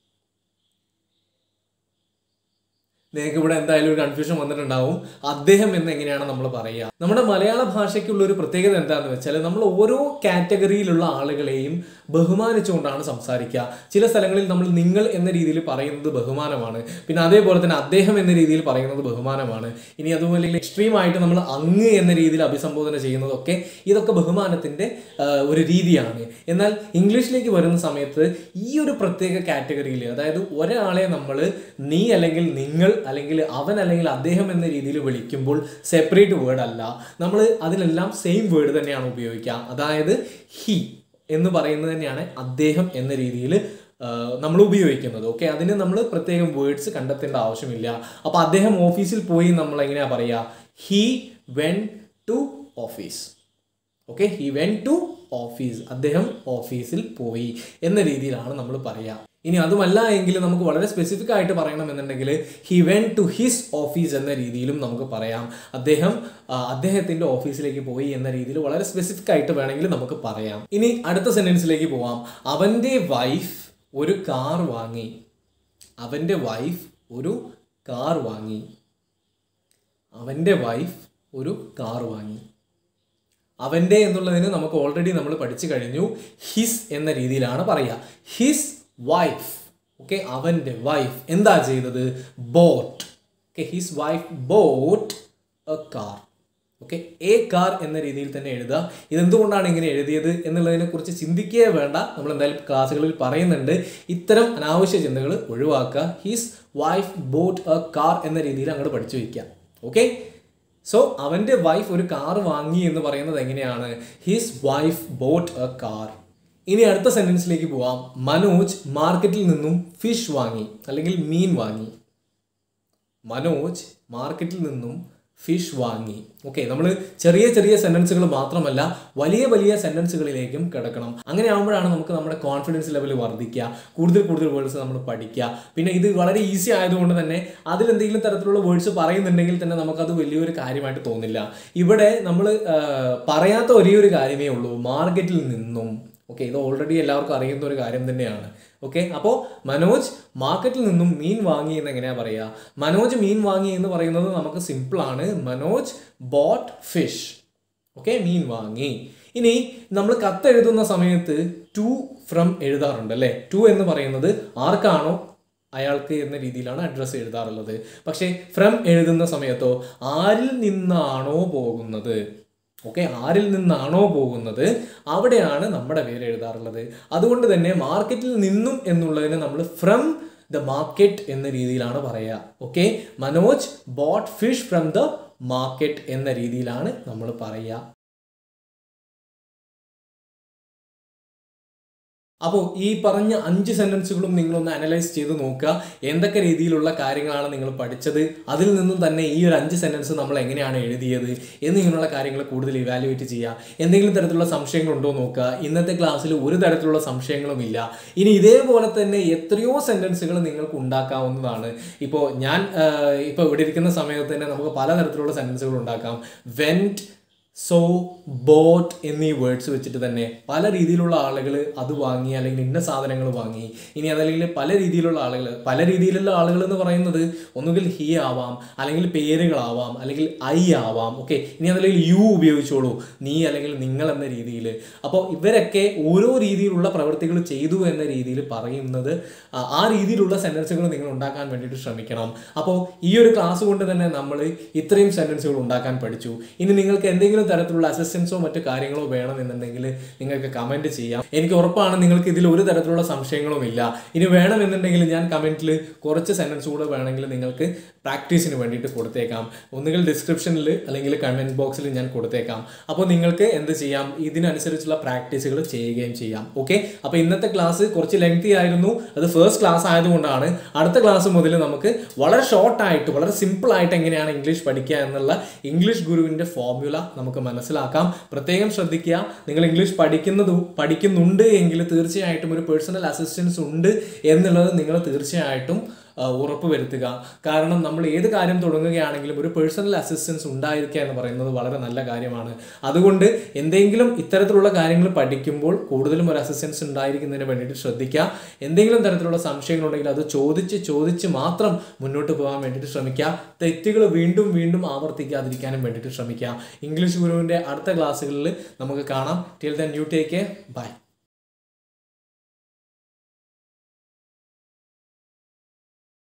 നിങ്ങൾക്ക് ഇവിടെ എന്തായാലും ഒരു കൺഫ്യൂഷൻ വന്നിട്ടുണ്ടാവും അദ്ദേഹം എന്ന് എങ്ങനെയാണ് നമ്മൾ പറയുക നമ്മുടെ മലയാള ഭാഷയ്ക്കുള്ള ഒരു പ്രത്യേകത എന്താണെന്ന് വെച്ചാൽ നമ്മൾ ഓരോ കാറ്റഗറിയിലുള്ള ആളുകളെയും ബഹുമാനിച്ചുകൊണ്ടാണ് സംസാരിക്കുക ചില സ്ഥലങ്ങളിൽ നമ്മൾ നിങ്ങൾ എന്ന രീതിയിൽ പറയുന്നത് ബഹുമാനമാണ് പിന്നെ അതേപോലെ തന്നെ അദ്ദേഹം എന്ന രീതിയിൽ പറയുന്നത് ബഹുമാനമാണ് ഇനി അതുപോലെ എക്സ്ട്രീം ആയിട്ട് നമ്മൾ അങ്ങ് എന്ന രീതിയിൽ അഭിസംബോധന ചെയ്യുന്നതൊക്കെ ഇതൊക്കെ ബഹുമാനത്തിന്റെ ആ, ഒരു രീതിയാണ് എന്നാൽ ഇംഗ്ലീഷിലേക്ക് വരുന്ന സമയത്ത് ഈ ഒരു പ്രത്യേക കാറ്റഗറിയിൽ അതായത് ഒരാളെ നമ്മൾ നീ അല്ലെങ്കിൽ നിങ്ങൾ അല്ലെങ്കിൽ അവൻ അല്ലെങ്കിൽ അദ്ദേഹം എന്ന രീതിയിൽ വിളിക്കുമ്പോൾ സെപ്പറേറ്റ് വേർഡ് അല്ല നമ്മൾ അതിലെല്ലാം സെയിം വേർഡ് തന്നെയാണ് ഉപയോഗിക്കുക അതായത് ഹി എന്ന് പറയുന്നത് തന്നെയാണ് അദ്ദേഹം എന്ന രീതിയിൽ നമ്മൾ ഉപയോഗിക്കുന്നത് ഓക്കെ അതിന് നമ്മൾ പ്രത്യേകം വേർഡ്സ് കണ്ടെത്തേണ്ട ആവശ്യമില്ല അപ്പോൾ അദ്ദേഹം ഓഫീസിൽ പോയി നമ്മൾ എങ്ങനെയാ പറയുക he went to office okay he went to office അദ്ദേഹം ഓഫീസിൽ പോയി എന്ന രീതിയിലാണ് നമ്മൾ പറയുക ഇനി അതുമല്ല എങ്കിൽ നമുക്ക് വളരെ സ്പെസിഫിക് ആയിട്ട് പറയണമെന്നുണ്ടെങ്കിൽ he went to his office എന്ന രീതിയിലും നമുക്ക് പറയാം അദ്ദേഹം ആ, അദ്ദേഹത്തിന്റെ ഓഫീസിലേക്ക് പോയി എന്ന രീതിയിൽ വളരെ സ്പെസിഫിക് ആയിട്ട് വേണമെങ്കിൽ നമുക്ക് പറയാം ഇനി അടുത്ത സെന്റൻസിലേക്ക് പോവാം അവന്റെ വൈഫ് ഒരു കാർ വാങ്ങി അവന്റെ വൈഫ് ഒരു കാർ വാങ്ങി അവന്റെ വൈഫ് ഒരു കാർ വാങ്ങി അവൻ്റെ എന്നുള്ളതിന് നമുക്ക് ഓൾറെഡി നമ്മൾ പഠിച്ചു കഴിഞ്ഞു ഹിസ് എന്ന രീതിയിലാണ് പറയുക ഹിസ് വൈഫ് ഓക്കെ അവൻ്റെ വൈഫ് എന്താ ചെയ്തത് bought okay his wife bought a car okay a car എന്ന രീതിയിൽ തന്നെ എഴുതുക ഇതെന്തുകൊണ്ടാണ് ഇങ്ങനെ എഴുതിയത് എന്നുള്ളതിനെ കുറിച്ച് ചിന്തിക്കുകയേ വേണ്ട നമ്മൾ എന്തായാലും ക്ലാസ്സുകളിൽ പറയുന്നുണ്ട് ഇത്തരം അനാവശ്യ ചിന്തകൾ ഒഴിവാക്കുക his wife bought a car എന്ന രീതിയിൽ അങ്ങോട്ട് പഠിച്ചു വയ്ക്കുക ഓക്കെ സോ അവൻ്റെ വൈഫ് ഒരു കാർ വാങ്ങി എന്ന് പറയുന്നത് എങ്ങനെയാണ് his wife bought a car ഇനി അടുത്ത സെന്റൻസിലേക്ക് പോവാം മനോജ് മാർക്കറ്റിൽ നിന്നും ഫിഷ് വാങ്ങി അല്ലെങ്കിൽ മീൻ വാങ്ങി മനോജ് മാർക്കറ്റിൽ നിന്നും ഫിഷ് വാങ്ങി ഓക്കെ നമ്മൾ ചെറിയ ചെറിയ സെന്റൻസുകൾ മാത്രമല്ല വലിയ വലിയ സെന്റൻസുകളിലേക്കും കിടക്കണം അങ്ങനെ ആകുമ്പോഴാണ് നമുക്ക് നമ്മുടെ കോൺഫിഡൻസ് ലെവൽ വർദ്ധിക്കുക കൂടുതൽ കൂടുതൽ വേർഡ്സ് നമ്മൾ പഠിക്കുക പിന്നെ ഇത് വളരെ ഈസി ആയതുകൊണ്ട് തന്നെ അതിൽ എന്തെങ്കിലും തരത്തിലുള്ള വേർഡ്സ് പറയുന്നുണ്ടെങ്കിൽ തന്നെ നമുക്കത് വലിയൊരു കാര്യമായിട്ട് തോന്നില്ല ഇവിടെ നമ്മൾ പറയാത്ത ഒരേ ഒരു കാര്യമേ ഉള്ളൂ മാർക്കറ്റിൽ നിന്നും ഓക്കെ ഇത് ഓൾറെഡി എല്ലാവർക്കും അറിയുന്ന ഒരു കാര്യം തന്നെയാണ് ഓക്കെ അപ്പോൾ മനോജ് മാർക്കറ്റിൽ നിന്നും മീൻ വാങ്ങി എന്ന് എങ്ങനെയാ പറയുക മനോജ് മീൻ വാങ്ങി എന്ന് പറയുന്നത് നമുക്ക് സിമ്പിളാണ് മനോജ് ബോട്ട് ഫിഷ് ഓക്കെ മീൻ വാങ്ങി ഇനി നമ്മൾ കത്തെഴുതുന്ന സമയത്ത് ടു ഫ്രം എഴുതാറുണ്ട് അല്ലേ ടു എന്ന് പറയുന്നത് ആർക്കാണോ അയാൾക്ക് എന്ന രീതിയിലാണ് അഡ്രസ്സ് എഴുതാറുള്ളത് പക്ഷേ ഫ്രം എഴുതുന്ന സമയത്തോ ആരിൽ നിന്നാണോ പോകുന്നത് ഓക്കെ ആരിൽ നിന്നാണോ പോകുന്നത് അവിടെയാണ് നമ്മുടെ പേര് എഴുതാറുള്ളത് അതുകൊണ്ട് തന്നെ മാർക്കറ്റിൽ നിന്നും എന്നുള്ളതിന് നമ്മൾ ഫ്രം ദ മാർക്കറ്റ് എന്ന രീതിയിലാണ് പറയുക okay Manoj bought fish from the market എന്ന രീതിയിലാണ് നമ്മൾ പറയുക അപ്പോൾ ഈ പറഞ്ഞ അഞ്ച് സെന്റൻസുകളും നിങ്ങളൊന്ന് അനലൈസ് ചെയ്ത് നോക്കുക എന്തൊക്കെ രീതിയിലുള്ള കാര്യങ്ങളാണ് നിങ്ങൾ പഠിച്ചത് അതിൽ നിന്നും തന്നെ ഈ ഒരു അഞ്ച് സെന്റൻസ് നമ്മൾ എങ്ങനെയാണ് എഴുതിയത് എന്നിങ്ങനെയുള്ള കാര്യങ്ങൾ കൂടുതൽ ഇവാലുവേറ്റ് ചെയ്യുക എന്തെങ്കിലും തരത്തിലുള്ള സംശയങ്ങളുണ്ടോ നോക്കുക ഇന്നത്തെ ക്ലാസ്സിൽ ഒരു തരത്തിലുള്ള സംശയങ്ങളും ഇല്ല ഇനി ഇതേപോലെ തന്നെ എത്രയോ സെന്റൻസുകൾ നിങ്ങൾക്ക് ഉണ്ടാക്കാവുന്നതാണ് ഇപ്പോൾ ഞാൻ ഇപ്പോൾ ഇവിടെ ഇരിക്കുന്ന സമയത്ത് തന്നെ നമുക്ക് പലതരത്തിലുള്ള സെന്റൻസുകൾ ഉണ്ടാക്കാം വെൻറ്റ് സോ ബോട്ട് എന്നീ വേർഡ്സ് വെച്ചിട്ട് തന്നെ പല രീതിയിലുള്ള ആളുകൾ അത് വാങ്ങി അല്ലെങ്കിൽ ഇന്ന സാധനങ്ങൾ വാങ്ങി ഇനി അതല്ലെങ്കിൽ പല രീതിയിലുള്ള ആളുകൾ പല രീതിയിലുള്ള ആളുകൾ എന്ന് പറയുന്നത് ഒന്നുകിൽ ഹി ആവാം അല്ലെങ്കിൽ പേരുകളാവാം അല്ലെങ്കിൽ ഐ ആവാം ഓക്കെ ഇനി അതല്ലെങ്കിൽ യു ഉപയോഗിച്ചോളൂ നീ അല്ലെങ്കിൽ നിങ്ങൾ എന്ന രീതിയിൽ അപ്പോൾ ഇവരൊക്കെ ഓരോ രീതിയിലുള്ള പ്രവൃത്തികൾ ചെയ്തു എന്ന രീതിയിൽ പറയുന്നത് ആ, ആ രീതിയിലുള്ള സെൻറ്റൻസുകൾ നിങ്ങൾ ഉണ്ടാക്കാൻ വേണ്ടിയിട്ട് ശ്രമിക്കണം അപ്പോൾ ഈ ഒരു ക്ലാസ് കൊണ്ട് തന്നെ നമ്മൾ ഇത്രയും സെൻറ്റൻസുകൾ ഉണ്ടാക്കാൻ പഠിച്ചു ഇനി നിങ്ങൾക്ക് എന്തെങ്കിലും തരത്തിലുള്ള അസിസ്റ്റൻസോ മറ്റു കാര്യങ്ങളോ വേണമെന്നുണ്ടെങ്കിൽ നിങ്ങൾക്ക് കമൻറ്റ് ചെയ്യാം എനിക്ക് ഉറപ്പാണ് നിങ്ങൾക്ക് ഇതിൽ ഒരു തരത്തിലുള്ള സംശയങ്ങളും ഇല്ല ഇനി വേണമെന്നുണ്ടെങ്കിൽ ഞാൻ കമൻറ്റിൽ കുറച്ച് സെൻറ്റൻസ് കൂടെ വേണമെങ്കിൽ നിങ്ങൾക്ക് പ്രാക്ടീസിന് വേണ്ടിയിട്ട് കൊടുത്തേക്കാം ഒന്നുകിൽ ഡിസ്ക്രിപ്ഷനിൽ അല്ലെങ്കിൽ കമൻറ്റ് ബോക്സിൽ ഞാൻ കൊടുത്തേക്കാം അപ്പോൾ നിങ്ങൾക്ക് എന്ത് ചെയ്യാം ഇതിനനുസരിച്ചുള്ള പ്രാക്ടീസുകൾ ചെയ്യുകയും ചെയ്യാം ഓക്കെ അപ്പോൾ ഇന്നത്തെ ക്ലാസ് കുറച്ച് ലെങ്തി ആയിരുന്നു അത് ഫസ്റ്റ് ക്ലാസ് ആയതുകൊണ്ടാണ് അടുത്ത ക്ലാസ് മുതൽ നമുക്ക് വളരെ ഷോർട്ടായിട്ട് വളരെ സിമ്പിൾ ആയിട്ട് എങ്ങനെയാണ് ഇംഗ്ലീഷ് പഠിക്കുക എന്നുള്ള ഇംഗ്ലീഷ് ഗുരുവിൻ്റെ ഫോർമുല നമുക്ക് മനസ്സിലാക്കാം പ്രത്യേകം ശ്രദ്ധിക്കുക നിങ്ങൾ ഇംഗ്ലീഷ് പഠിക്കുന്നത് പഠിക്കുന്നുണ്ട് എങ്കിൽ തീർച്ചയായിട്ടും ഒരു പേഴ്സണൽ അസിസ്റ്റൻസ് ഉണ്ട് എന്നുള്ളത് നിങ്ങൾ തീർച്ചയായിട്ടും ആ, ഉറപ്പ് വരുത്തുക കാരണം നമ്മൾ ഏത് കാര്യം തുടങ്ങുകയാണെങ്കിലും ഒരു പേഴ്സണൽ അസിസ്റ്റൻസ് ഉണ്ടായിരിക്കുക എന്ന് പറയുന്നത് വളരെ നല്ല കാര്യമാണ് അതുകൊണ്ട് എന്തെങ്കിലും ഇത്തരത്തിലുള്ള കാര്യങ്ങൾ പഠിക്കുമ്പോൾ കൂടുതലും ഒരു അസിസ്റ്റൻസ് ഉണ്ടായിരിക്കുന്നതിന് വേണ്ടിയിട്ട് ശ്രദ്ധിക്കുക എന്തെങ്കിലും തരത്തിലുള്ള സംശയങ്ങളുണ്ടെങ്കിൽ അത് ചോദിച്ച് ചോദിച്ച് മാത്രം മുന്നോട്ട് പോകാൻ വേണ്ടിയിട്ട് ശ്രമിക്കുക തെറ്റുകൾ വീണ്ടും വീണ്ടും ആവർത്തിക്കാതിരിക്കാനും വേണ്ടിയിട്ട് ശ്രമിക്കുക ഇംഗ്ലീഷ് ഗുരുവിൻ്റെ അടുത്ത ക്ലാസ്സുകളിൽ നമുക്ക് കാണാം till then you take by